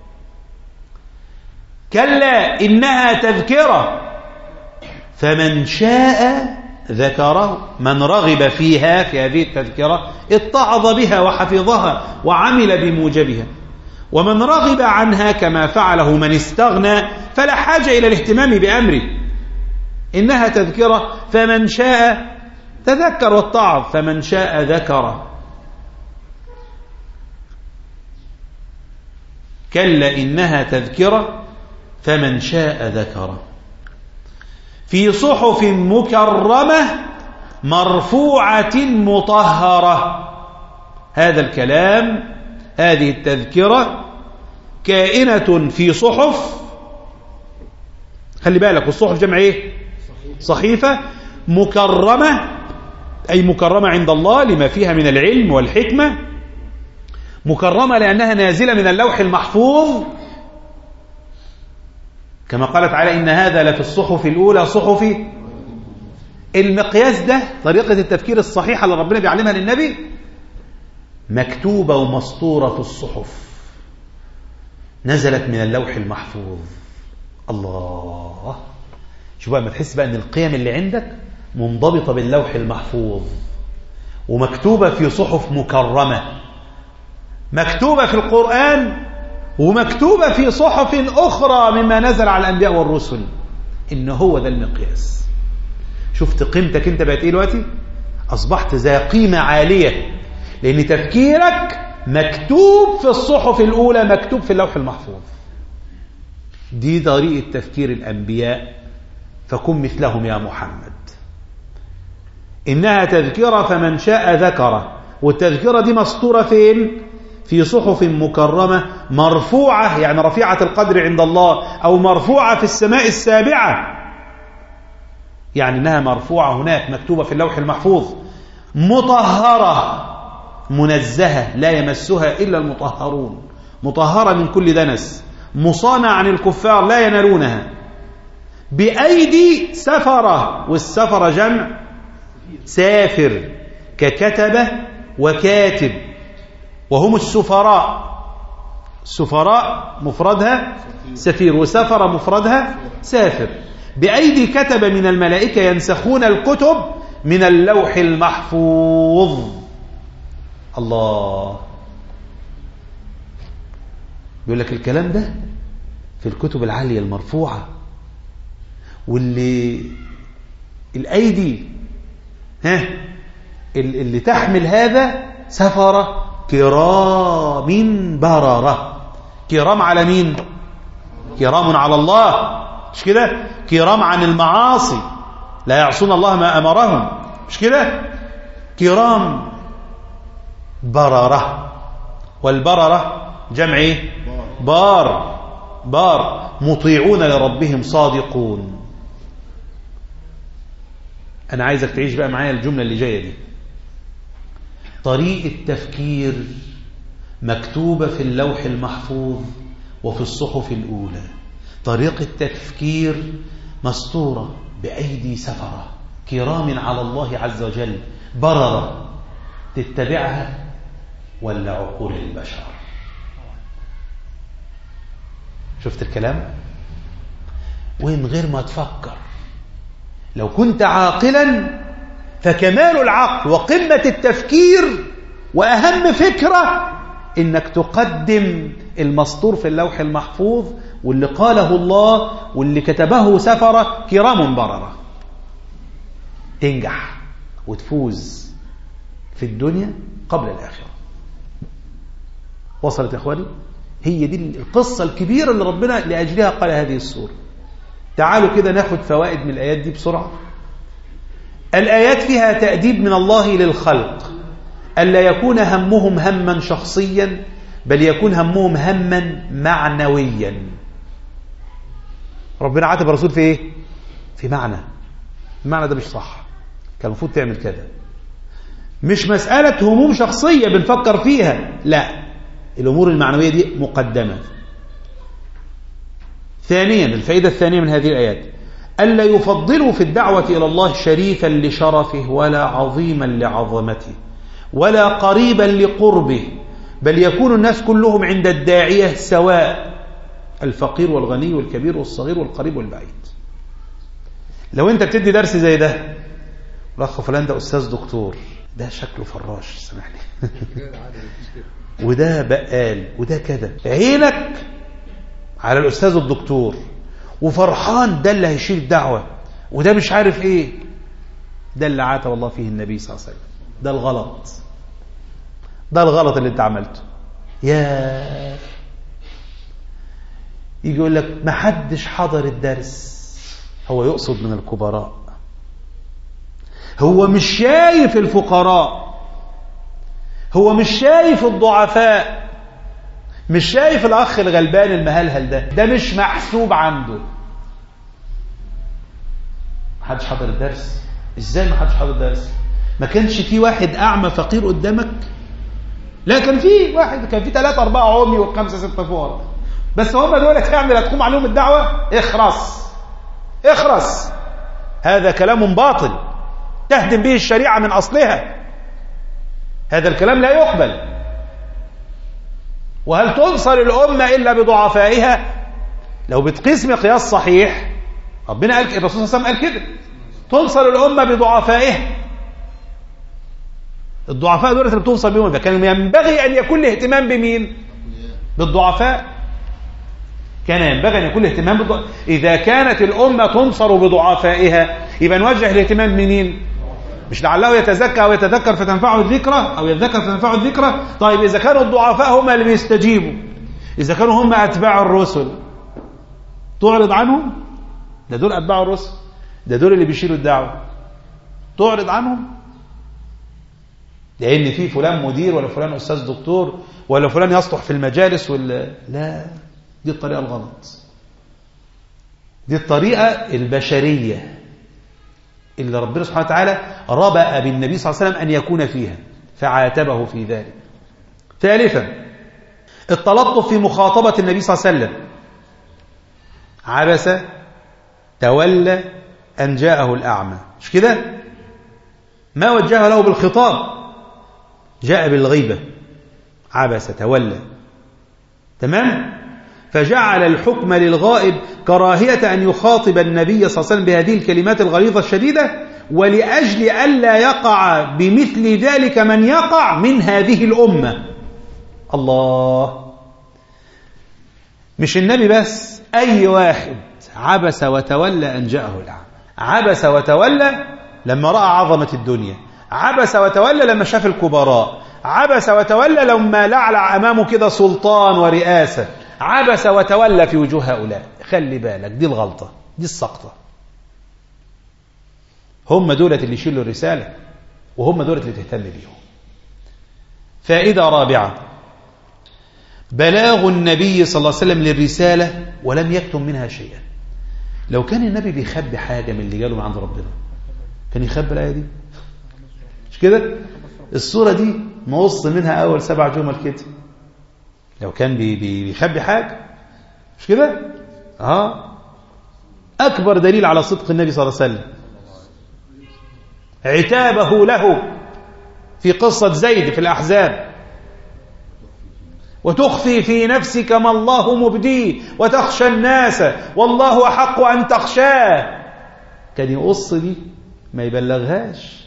كلا إنها تذكرة فمن شاء ذكره من رغب فيها في هذه التذكرة اتعظ بها وحفظها وعمل بموجبها ومن رغب عنها كما فعله من استغنى فلا حاجة إلى الاهتمام بأمره إنها تذكرة فمن شاء تذكر واتعظ فمن شاء ذكر كلا إنها تذكرة فمن شاء ذكر في صحف مكرمة مرفوعة مطهرة هذا الكلام هذه التذكرة كائنة في صحف خلي بالك والصحف جمع ايه صحيفة مكرمة أي مكرمة عند الله لما فيها من العلم والحكمة مكرمة لأنها نازلة من اللوح المحفوظ كما قال تعالى إن هذا لفي الصحف الأولى صحف المقياس ده طريقة التفكير الصحيحة اللي ربنا بيعلمها للنبي مكتوبة ومسطورة في الصحف نزلت من اللوح المحفوظ الله شوف بقى ما تحس بقى ان القيم اللي عندك منضبطة باللوح المحفوظ ومكتوبة في صحف مكرمة مكتوبة في القرآن ومكتوبة في صحف أخرى مما نزل على الأنبياء والرسل إن هو ده المقياس شفت قيمتك أنت بقت إيه دلوقتي أصبحت ذا قيمة عالية لأن تفكيرك مكتوب في الصحف الأولى مكتوب في اللوح المحفوظ دي طريقة تفكير الأنبياء فكن مثلهم يا محمد إنها تذكرة فمن شاء ذكره والتذكرة دي مسطورة فين؟ في صحف مكرمة مرفوعة يعني رفيعة القدر عند الله أو مرفوعة في السماء السابعة يعني إنها مرفوعة هناك مكتوبة في اللوح المحفوظ مطهرة منزهة لا يمسها إلا المطهرون مطهرة من كل دنس مصانة عن الكفار لا ينالونها بأيدي سفرة والسفرة جمع سافر ككتبة وكاتب وهم السفراء السفراء مفردها سفير وسفر مفردها سافر بأيدي كتب من الملائكة ينسخون الكتب من اللوح المحفوظ الله يقول لك الكلام ده في الكتب العالية المرفوعة واللي الأيدي ها اللي تحمل هذا سفرة كرام بررة كرام على مين كرام على الله مش كده كرام عن المعاصي لا يعصون الله ما أمرهم مش كده كرام بررة والبررة جمع ايه بار بار مطيعون لربهم صادقون أنا عايزك تعيش بقى معايا الجملة اللي جاية دي طريقة تفكير مكتوبة في اللوح المحفوظ وفي الصحف الأولى طريقة تفكير مسطورة بأيدي سفرة كرام على الله عز وجل بررة تتبعها ولا عقول البشر شفت الكلام ومن غير ما تفكر لو كنت عاقلا فكمال العقل وقمة التفكير وأهم فكرة إنك تقدم المسطور في اللوح المحفوظ واللي قاله الله واللي كتبه سفرة كرام بررة تنجح وتفوز في الدنيا قبل الآخرة وصلت يا أخواني هي دي القصة الكبيرة اللي ربنا لأجلها قال هذه السورة تعالوا كده ناخد فوائد من الآيات دي بسرعة الآيات فيها تأديب من الله للخلق ألا يكون همهم هما شخصيا بل يكون همهم هما معنويا ربنا عاتب الرسول في ايه في معنى المعنى ده مش صح كان المفروض تعمل كده مش مسألة هموم شخصية بنفكر فيها لا الأمور المعنوية دي مقدمة ثانيا الفائدة الثانية من هذه الآيات ألا يفضلوا في الدعوة إلى الله شريفا لشرفه ولا عظيما لعظمته ولا قريبا لقربه بل يكون الناس كلهم عند الداعية سواء الفقير والغني والكبير والصغير والقريب والبعيد لو انت بتدي درس زي ده الاخ فلان ده استاذ دكتور ده شكله فراش سامحني وده بقال وده كذا عينك على الاستاذ الدكتور وفرحان ده اللي هيشيل الدعوه وده مش عارف ايه ده اللي عاتب الله فيه النبي صلى الله عليه وسلم ده الغلط ده الغلط اللي انت عملته يا يجي يقول لك ما حدش حضر الدرس هو يقصد من الكبراء هو مش شايف الفقراء هو مش شايف الضعفاء مش شايف الأخ الغلبان المهلهل ده ده مش محسوب عنده حدش حضر الدرس ازاي ما حدش حضر الدرس ما كانش في واحد اعمى فقير قدامك لا كان في واحد كان في ثلاثة أربعة عمي وخمسة ستة فقراء بس هم دول يعني لا تقوم عليهم الدعوة اخرس اخرس هذا كلام باطل تهدم به الشريعة من أصلها هذا الكلام لا يقبل وهل تنصر الأمة إلا بضعفائها لو بتقيس مقياس صحيح ربنا قال الرسول صلى الله عليه وسلم قال كده تنصر الأمة بضعفائها الضعفاء دول اللي بتنصر بهم كان ينبغي أن يكون الاهتمام بمين بالضعفاء كان ينبغي أن يكون الاهتمام بالضعفاء إذا كانت الأمة تنصر بضعفائها يبقى نوجه الاهتمام منين مش لعله يتزكى أو يتذكر فتنفعه الذكرى أو يتذكر فتنفعه الذكرى طيب إذا كانوا الضعفاء هم اللي بيستجيبوا إذا كانوا هم أتباع الرسل تعرض عنهم ده دول أتباع الرسل ده دول اللي بيشيلوا الدعوة تعرض عنهم لأن في فلان مدير ولا فلان أستاذ دكتور ولا فلان يصلح في المجالس ولا لا دي الطريقة الغلط دي الطريقة البشرية اللي ربنا سبحانه وتعالى ربأ بالنبي صلى الله عليه وسلم أن يكون فيها فعاتبه في ذلك ثالثا التلطف في مخاطبة النبي صلى الله عليه وسلم عبس تولى أن جاءه الأعمى مش كده ما وجه له بالخطاب جاء بالغيبة عبس تولى تمام فجعل الحكم للغائب كراهية أن يخاطب النبي صلى الله عليه وسلم بهذه الكلمات الغليظة الشديدة ولأجل ألا يقع بمثل ذلك من يقع من هذه الأمة الله مش النبي بس أي واحد عبس وتولى أن جاءه الأعمى عبس وتولى لما رأى عظمة الدنيا عبس وتولى لما شاف الكبراء عبس وتولى لما لعلع أمامه كده سلطان ورئاسة عبس وتولى في وجوه هؤلاء خلي بالك دي الغلطة دي السقطة هم دولة اللي يشيلوا الرسالة وهم دولة اللي تهتم بيهم فائدة رابعة بلاغ النبي صلى الله عليه وسلم للرسالة ولم يكتم منها شيئا لو كان النبي بيخبي حاجة من اللي جاله من عند ربنا كان يخبي الآية دي مش كده الصورة دي نقص منها أول سبع جمل كده لو كان بي بي بيخبي حاجة مش كده اه أكبر دليل على صدق النبي صلى الله عليه وسلم عتابه له في قصة زيد في الأحزاب وتخفي في نفسك ما الله مبديه وتخشى الناس والله أحق أن تخشاه كان يقص دي ما يبلغهاش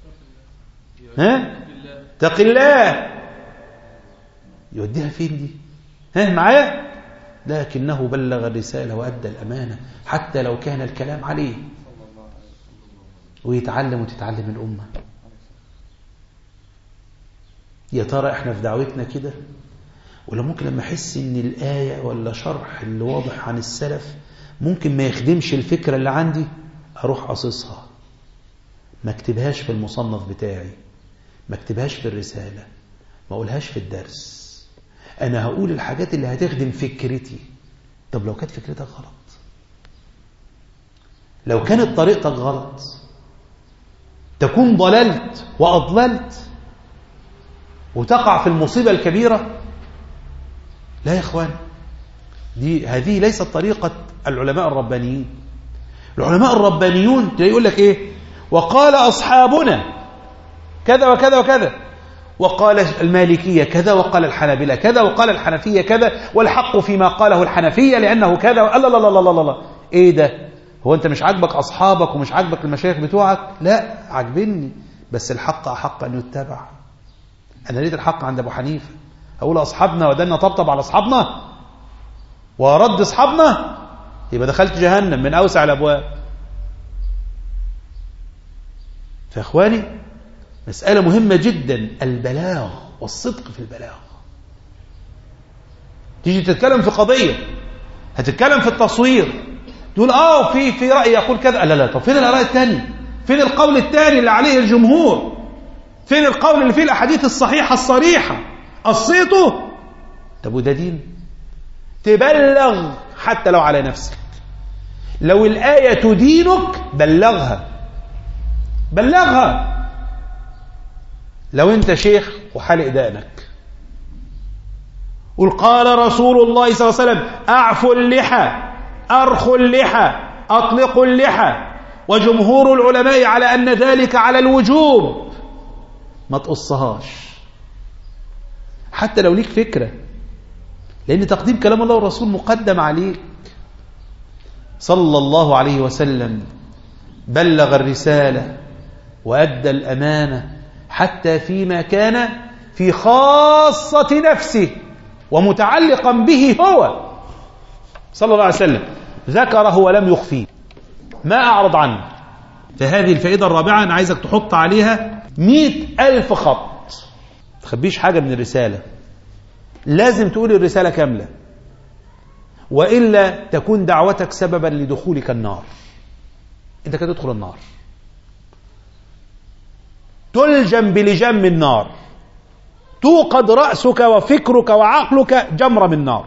ها تق الله يوديها فين دي ها معايا لكنه بلغ الرسالة وأدى الأمانة حتى لو كان الكلام عليه ويتعلم وتتعلم الأمة يا ترى احنا في دعوتنا كده ولا ممكن لما احس ان الآية ولا شرح اللي واضح عن السلف ممكن ما يخدمش الفكرة اللي عندي اروح قصصها ما اكتبهاش في المصنف بتاعي ما اكتبهاش في الرسالة ما اقولهاش في الدرس انا هقول الحاجات اللي هتخدم فكرتي طب لو كانت فكرتك غلط لو كانت طريقتك غلط تكون ضللت وأضللت وتقع في المصيبة الكبيرة لا يا إخوان دي هذه ليست طريقة العلماء الربانيين العلماء الربانيون يقول لك إيه وقال أصحابنا كذا وكذا وكذا وقال المالكية كذا وقال الحنابلة كذا وقال الحنفية كذا والحق فيما قاله الحنفية لأنه كذا الله الله الله الله الله إيه ده هو أنت مش عاجبك أصحابك ومش عاجبك المشايخ بتوعك لا عاجبني بس الحق أحق أن يتبع أنا لقيت الحق عند أبو حنيفة أقول أصحابنا ودنا طبطب على أصحابنا ورد أصحابنا يبقى دخلت جهنم من أوسع الأبواب فإخواني مسألة مهمة جدا البلاغ والصدق في البلاغ تيجي تتكلم في قضية هتتكلم في التصوير تقول اه في في رأي يقول كذا لا لا طب فين الآراء الثانية فين القول الثاني اللي عليه الجمهور فين القول اللي فيه الأحاديث الصحيحة الصريحة قصيته طب وده دين تبلغ حتى لو على نفسك لو الآية تدينك بلغها بلغها لو انت شيخ وحلق دقنك قل قال رسول الله صلى الله عليه وسلم اعفوا اللحى ارخوا اللحى اطلقوا اللحى وجمهور العلماء على ان ذلك على الوجوب ما تقصهاش حتى لو ليك فكره لان تقديم كلام الله والرسول مقدم عليك صلى الله عليه وسلم بلغ الرساله وادى الامانه حتى فيما كان في خاصه نفسه ومتعلقا به هو صلى الله عليه وسلم ذكره ولم يخفيه ما أعرض عنه فهذه الفائدة الرابعة أنا عايزك تحط عليها مئة ألف خط تخبيش حاجة من الرسالة لازم تقول الرسالة كاملة وإلا تكون دعوتك سببا لدخولك النار أنت كده تدخل النار تلجم بلجام النار توقد رأسك وفكرك وعقلك جمرة من نار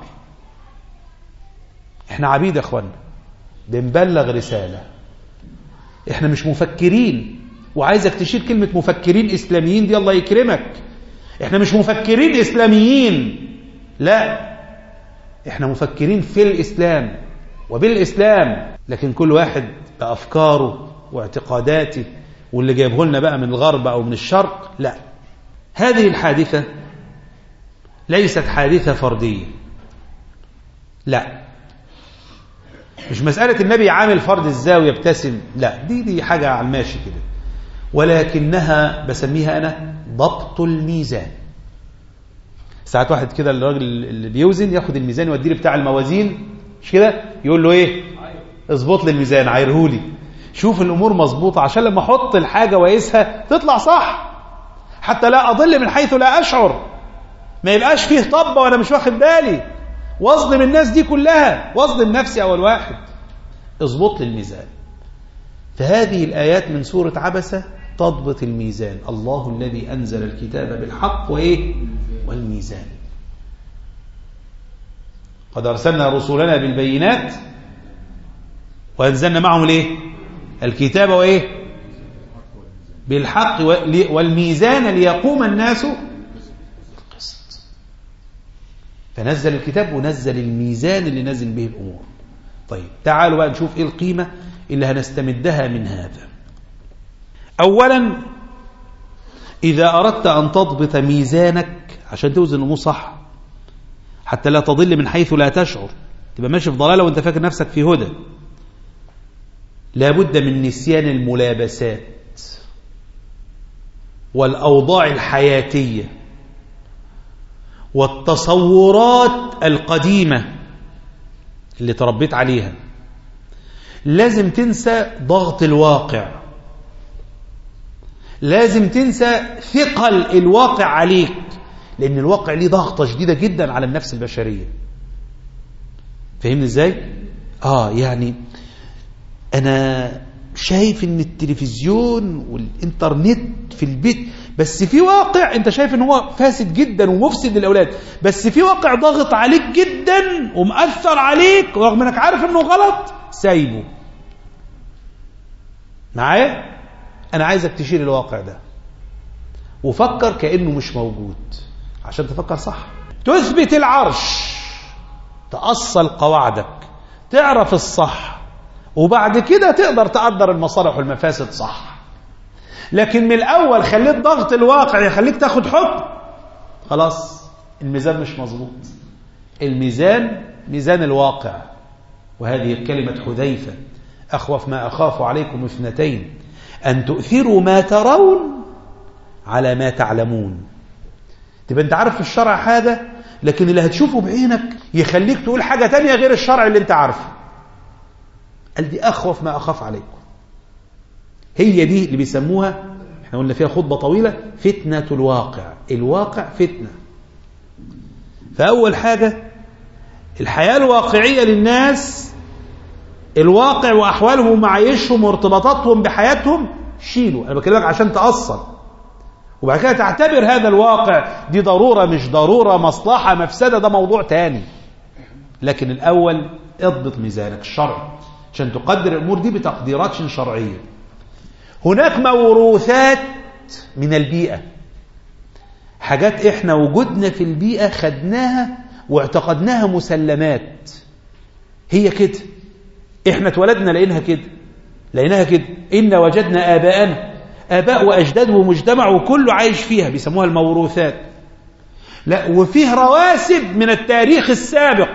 احنا عبيد يا اخوانا بنبلغ رسالة احنا مش مفكرين وعايزك تشيل كلمة مفكرين اسلاميين دي الله يكرمك احنا مش مفكرين اسلاميين لا احنا مفكرين في الاسلام وبالاسلام لكن كل واحد بافكاره واعتقاداته واللي جايبه لنا بقى من الغرب او من الشرق لا هذه الحادثة ليست حادثة فردية لا مش مسألة النبي عامل فرد الزاوية يبتسم لا دي دي حاجة على الماشي كده ولكنها بسميها أنا ضبط الميزان ساعات واحد كده الراجل اللي بيوزن ياخد الميزان يوديه بتاع الموازين مش كده يقول له ايه اظبط لي الميزان عايرهولي شوف الامور مظبوطه عشان لما احط الحاجه واقيسها تطلع صح حتى لا أضل من حيث لا أشعر ما يبقاش فيه طبة وأنا مش واخد بالي واظلم الناس دي كلها واظلم نفسي أول واحد اظبط لي الميزان فهذه الآيات من سورة عبسة تضبط الميزان الله الذي أنزل الكتاب بالحق وإيه والميزان قد أرسلنا رسولنا بالبينات وأنزلنا معهم الإيه الكتاب وإيه بالحق والميزان ليقوم الناس بالقسط فنزل الكتاب ونزل الميزان اللي نزل به الأمور طيب تعالوا بقى نشوف ايه القيمة اللي هنستمدها من هذا أولا إذا أردت أن تضبط ميزانك عشان توزن الأمور صح حتى لا تضل من حيث لا تشعر تبقى ماشي في ضلالة وانت فاكر نفسك في هدى لابد من نسيان الملابسات والأوضاع الحياتية والتصورات القديمة اللي تربيت عليها لازم تنسى ضغط الواقع لازم تنسى ثقل الواقع عليك لأن الواقع ليه ضغطة شديدة جدا على النفس البشرية فهمني ازاي؟ آه يعني أنا شايف ان التلفزيون والانترنت في البيت بس في واقع انت شايف ان هو فاسد جدا ومفسد للاولاد بس في واقع ضاغط عليك جدا ومأثر عليك رغم انك عارف انه غلط سايبه معايا انا عايزك تشيل الواقع ده وفكر كانه مش موجود عشان تفكر صح تثبت العرش تأصل قواعدك تعرف الصح وبعد كده تقدر تقدر المصالح والمفاسد صح لكن من الأول خليت ضغط الواقع يخليك تاخد حكم خلاص الميزان مش مظبوط الميزان ميزان الواقع وهذه كلمة حذيفة أخوف ما أخاف عليكم اثنتين أن تؤثروا ما ترون على ما تعلمون تبقى أنت عارف في الشرع حاجة لكن اللي هتشوفه بعينك يخليك تقول حاجة تانية غير الشرع اللي أنت عارفه قال دي أخوف ما أخاف عليكم هي دي اللي بيسموها احنا قلنا فيها خطبة طويلة فتنة الواقع الواقع فتنة فأول حاجة الحياة الواقعية للناس الواقع وأحوالهم ومعايشهم وارتباطاتهم بحياتهم شيلوا أنا بكلمك عشان تأصل وبعد كده تعتبر هذا الواقع دي ضرورة مش ضرورة مصلحة مفسدة ده موضوع تاني لكن الأول اضبط ميزانك الشرع عشان تقدر الأمور دي بتقديرات شرعية هناك موروثات من البيئة حاجات احنا وجودنا في البيئة خدناها واعتقدناها مسلمات هي كده احنا اتولدنا لقيناها كده لقيناها كده إن وجدنا آباءنا آباء وأجداد ومجتمع وكله عايش فيها بيسموها الموروثات لا وفيه رواسب من التاريخ السابق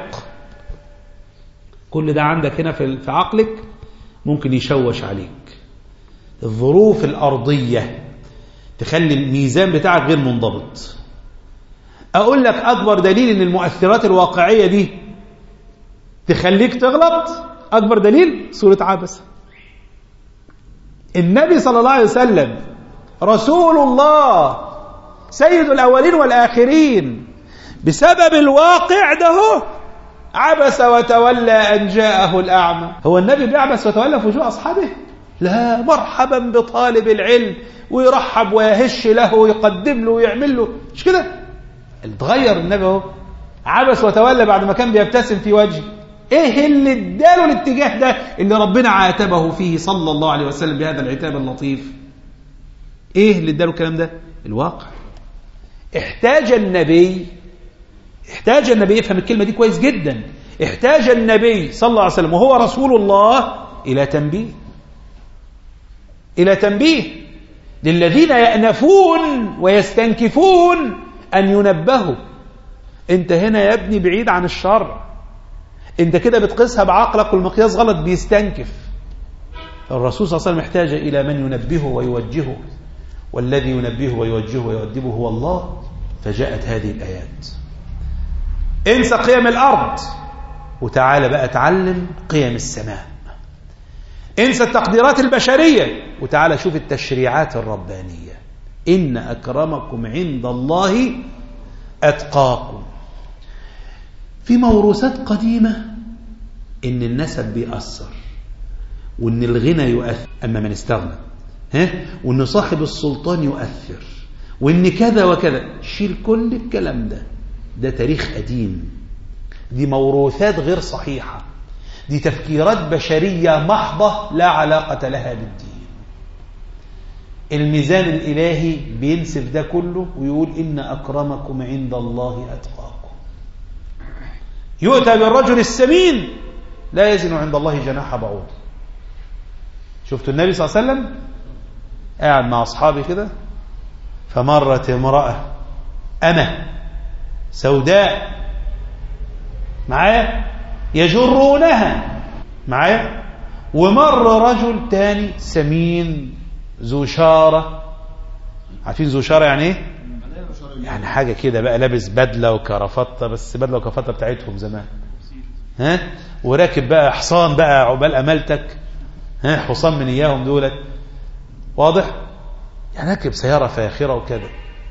كل ده عندك هنا في في عقلك ممكن يشوش عليك الظروف الأرضية تخلي الميزان بتاعك غير منضبط أقول لك أكبر دليل إن المؤثرات الواقعية دي تخليك تغلط أكبر دليل سورة عبس النبي صلى الله عليه وسلم رسول الله سيد الأولين والآخرين بسبب الواقع ده هو عبس وتولى أن جاءه الأعمى هو النبي بيعبس وتولى في وجوه أصحابه لا مرحبا بطالب العلم ويرحب ويهش له ويقدم له ويعمل له مش كده اتغير النبي اهو عبس وتولى بعد ما كان بيبتسم في وجهه ايه اللي اداله الاتجاه ده اللي ربنا عاتبه فيه صلى الله عليه وسلم بهذا العتاب اللطيف ايه اللي اداله الكلام ده الواقع احتاج النبي احتاج النبي يفهم الكلمة دي كويس جدا احتاج النبي صلى الله عليه وسلم وهو رسول الله إلى تنبيه إلى تنبيه للذين يأنفون ويستنكفون أن ينبهوا أنت هنا يا ابني بعيد عن الشرع أنت كده بتقيسها بعقلك والمقياس غلط بيستنكف الرسول صلى الله عليه وسلم احتاج إلى من ينبهه ويوجهه والذي ينبهه ويوجهه ويؤدبه هو الله فجاءت هذه الآيات انسى قيم الأرض وتعالى بقى تعلم قيم السماء انسى التقديرات البشرية وتعالى شوف التشريعات الربانية إن أكرمكم عند الله أتقاكم في موروثات قديمة إن النسب بيأثر وإن الغنى يؤثر أما من استغنى ها وإن صاحب السلطان يؤثر وإن كذا وكذا شيل كل الكلام ده ده تاريخ قديم دي موروثات غير صحيحة دي تفكيرات بشرية محضة لا علاقة لها بالدين الميزان الإلهي بينسف ده كله ويقول إن أكرمكم عند الله أتقاكم يؤتى بالرجل السمين لا يزن عند الله جناح بعوض شفتوا النبي صلى الله عليه وسلم قاعد مع أصحابه كده فمرت امرأة أنا سوداء معايا يجرونها معايا ومر رجل تاني سمين ذو شارة عارفين ذو شارة يعني ايه يعني حاجة كده بقى لابس بدلة وكرافطة بس بدلة وكرافطة بتاعتهم زمان ها وراكب بقى حصان بقى عقبال امالتك ها حصان من اياهم دولت واضح يعني راكب سيارة فاخرة وكذا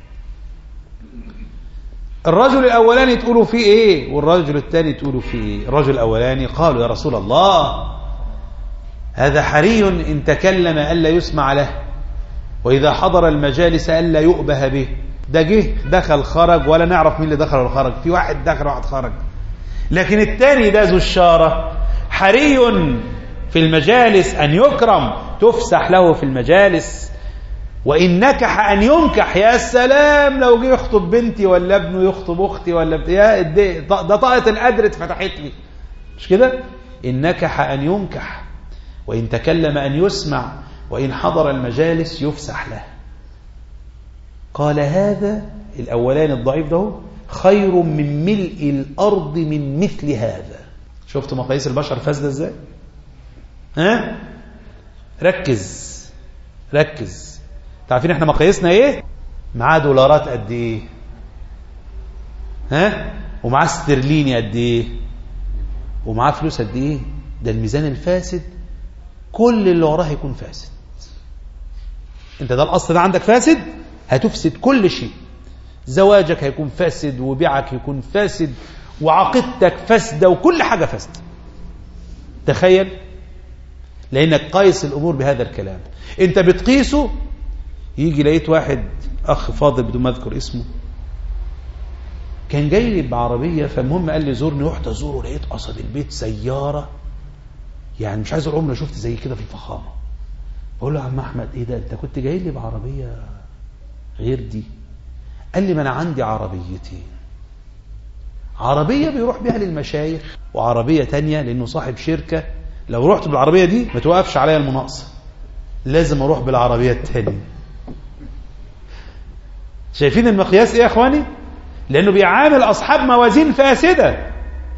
الرجل الأولاني تقولوا فيه إيه والرجل الثاني تقولوا فيه إيه الرجل الأولاني قالوا يا رسول الله هذا حري إن تكلم ألا يسمع له وإذا حضر المجالس ألا يؤبه به ده جه دخل خرج ولا نعرف مين اللي دخل ولا خرج في واحد دخل واحد خرج لكن الثاني ده ذو الشارة حري في المجالس أن يكرم تفسح له في المجالس وإن نكح أن ينكح يا سلام لو جه يخطب بنتي ولا ابنه يخطب أختي ولا بت... يا ده طاقة القدر اتفتحت لي مش كده إن نكح أن ينكح وإن تكلم أن يسمع وإن حضر المجالس يفسح له قال هذا الأولان الضعيف ده خير من ملء الأرض من مثل هذا شفت مقاييس البشر فاسدة ازاي ها ركز ركز تعرفين احنا مقاييسنا ايه معاه دولارات قد ايه ها ومعاه استرليني قد ايه ومعاه فلوس قد ايه ده الميزان الفاسد كل اللي وراه يكون فاسد انت ده الاصل ده عندك فاسد هتفسد كل شيء زواجك هيكون فاسد وبيعك يكون فاسد وعقيدتك فاسده وكل حاجه فاسده تخيل لانك قايس الامور بهذا الكلام انت بتقيسه يجي لقيت واحد اخ فاضل بدون ما اذكر اسمه كان جاي لي بعربيه فالمهم قال لي زورني رحت ازوره لقيت قصد البيت سياره يعني مش عايز اقول عمري شفت زي كده في الفخامه بقول له يا عم احمد ايه ده انت كنت جاي لي بعربيه غير دي قال لي ما انا عندي عربيتين عربيه بيروح بيها للمشايخ وعربيه تانية لانه صاحب شركه لو رحت بالعربيه دي ما توقفش عليا المناقصه لازم اروح بالعربيه التانية شايفين المقياس ايه يا اخواني لانه بيعامل اصحاب موازين فاسده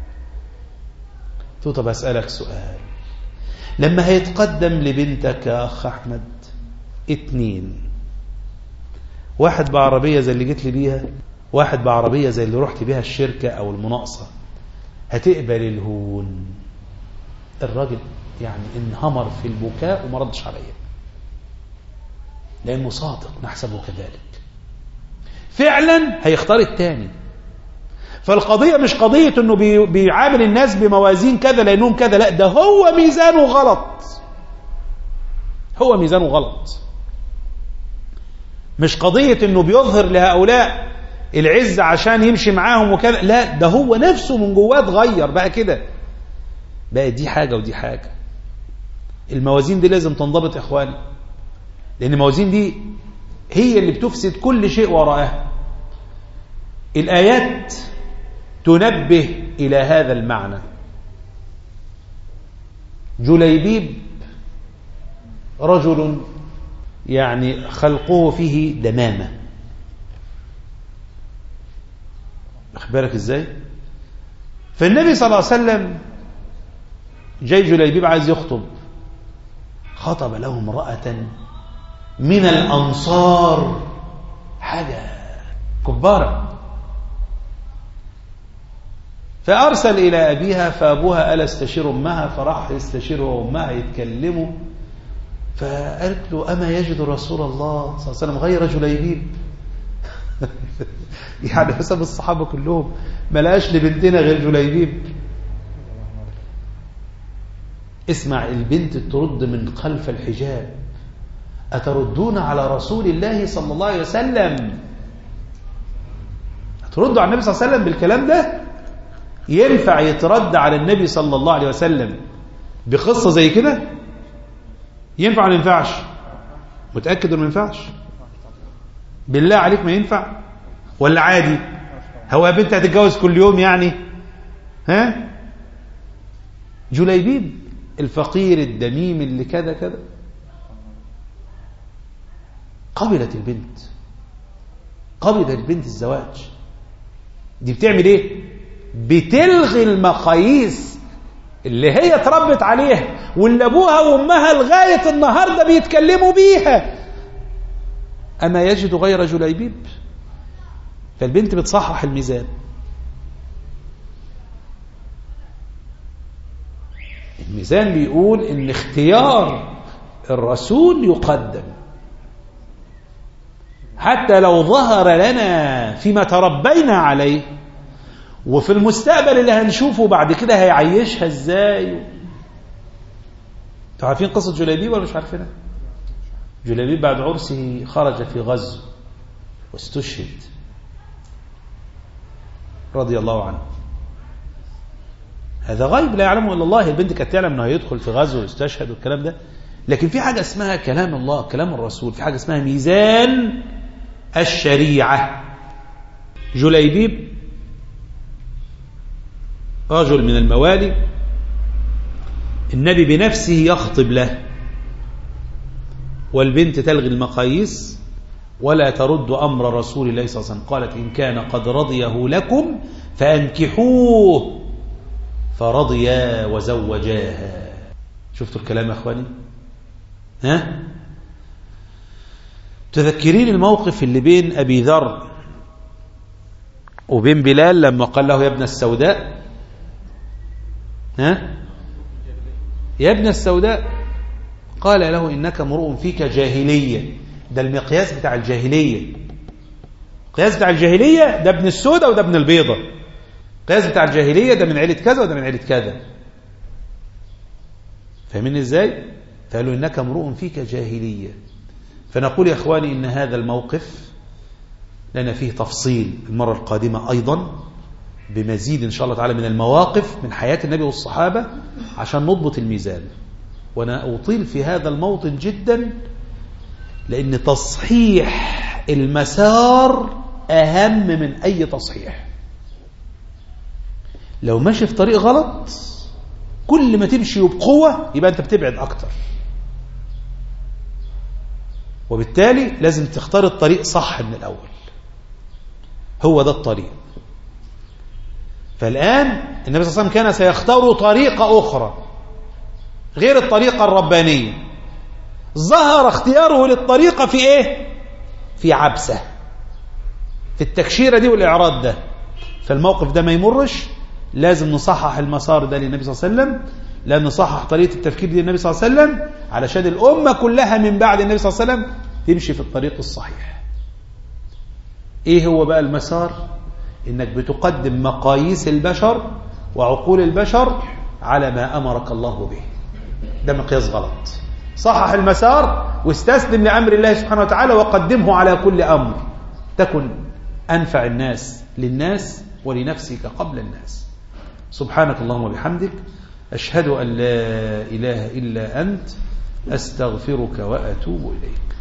تو طب اسالك سؤال لما هيتقدم لبنتك يا اخ احمد اتنين واحد بعربيه زي اللي جيت لي بيها واحد بعربيه زي اللي رحت بيها الشركه او المناقصه هتقبل الهون الراجل يعني انهمر في البكاء وما ردش عليا لانه صادق نحسبه كذلك فعلا هيختار التاني فالقضية مش قضية انه بي- بيعامل الناس بموازين كذا لانهم كذا لا ده هو ميزانه غلط هو ميزانه غلط مش قضية انه بيظهر لهؤلاء العزة عشان يمشي معاهم وكذا لا ده هو نفسه من جواه اتغير بقى كده بقى دي حاجة ودي حاجة الموازين دي لازم تنضبط يا اخواني لان الموازين دي هي اللي بتفسد كل شيء وراءها الآيات تنبه إلى هذا المعنى جليبيب رجل يعني خلقه فيه دمامة أخبرك إزاي فالنبي صلى الله عليه وسلم جاي جليبيب عايز يخطب خطب له امرأة من الأنصار حاجة كبارة فأرسل إلى أبيها فأبوها قال استشير أمها فراح يستشير هو وأمها يتكلموا فقالت له أما يجد رسول الله صلى الله عليه وسلم غير جليبيب يعني حسب الصحابة كلهم ما لقاش لبنتنا غير جليبيب اسمع البنت ترد من خلف الحجاب أتردون على رسول الله صلى الله عليه وسلم هتردوا على النبي صلى الله عليه وسلم بالكلام ده ينفع يترد على النبي صلى الله عليه وسلم بقصة زي كده ينفع ولا ما ينفعش متأكد انه ما ينفعش بالله عليك ما ينفع ولا عادي هو يا بنت هتتجوز كل يوم يعني ها جليبيب الفقير الدميم اللي كذا كذا قبلت البنت قبلت البنت الزواج دي بتعمل ايه بتلغي المقاييس اللي هي اتربت عليها واللي ابوها وامها لغايه النهارده بيتكلموا بيها اما يجد غير جليبيب فالبنت بتصحح الميزان الميزان بيقول ان اختيار الرسول يقدم حتى لو ظهر لنا فيما تربينا عليه وفي المستقبل اللي هنشوفه بعد كده هيعيشها ازاي انتوا عارفين قصة جليبيب ولا مش عارفينها جليبيب بعد عرسه خرج في غزو واستشهد رضي الله عنه هذا غيب لا يعلمه الا الله البنت كانت تعلم انه هيدخل في غزو ويستشهد والكلام ده لكن في حاجه اسمها كلام الله كلام الرسول في حاجه اسمها ميزان الشريعه جليبيب رجل من الموالي النبي بنفسه يخطب له والبنت تلغي المقاييس ولا ترد أمر رسول الله صلى الله عليه وسلم قالت إن كان قد رضيه لكم فأنكحوه فرضيا وزوجاها شفتوا الكلام يا أخواني ها تذكرين الموقف اللي بين أبي ذر وبين بلال لما قال له يا ابن السوداء ها يا ابن السوداء قال له إنك امرؤ فيك جاهلية ده المقياس بتاع الجاهلية القياس بتاع الجاهلية ده ابن السودة وده ابن البيضة القياس بتاع الجاهلية ده من عيلة كذا وده من عيلة كذا فاهمين ازاي فقالوا إنك امرؤ فيك جاهلية فنقول يا إخواني إن هذا الموقف لنا فيه تفصيل المرة القادمة أيضا بمزيد إن شاء الله تعالى من المواقف من حياة النبي والصحابة عشان نضبط الميزان وأنا أطيل في هذا الموطن جدا لأن تصحيح المسار أهم من أي تصحيح لو ماشي في طريق غلط كل ما تمشي بقوة يبقى أنت بتبعد أكتر وبالتالي لازم تختار الطريق صح من الأول هو ده الطريق فالآن النبي صلى الله عليه وسلم كان سيختار طريقة أخرى غير الطريقة الربانية ظهر اختياره للطريقة في إيه؟ في عبسة في التكشيرة دي والإعراض ده فالموقف ده ما يمرش لازم نصحح المسار ده للنبي صلى الله عليه وسلم لازم نصحح طريقة التفكير دي للنبي صلى الله عليه وسلم علشان الأمة كلها من بعد النبي صلى الله عليه وسلم تمشي في الطريق الصحيح ايه هو بقى المسار انك بتقدم مقاييس البشر وعقول البشر على ما امرك الله به ده مقياس غلط صحح المسار واستسلم لامر الله سبحانه وتعالى وقدمه على كل امر تكن انفع الناس للناس ولنفسك قبل الناس سبحانك اللهم وبحمدك اشهد ان لا اله الا انت استغفرك واتوب اليك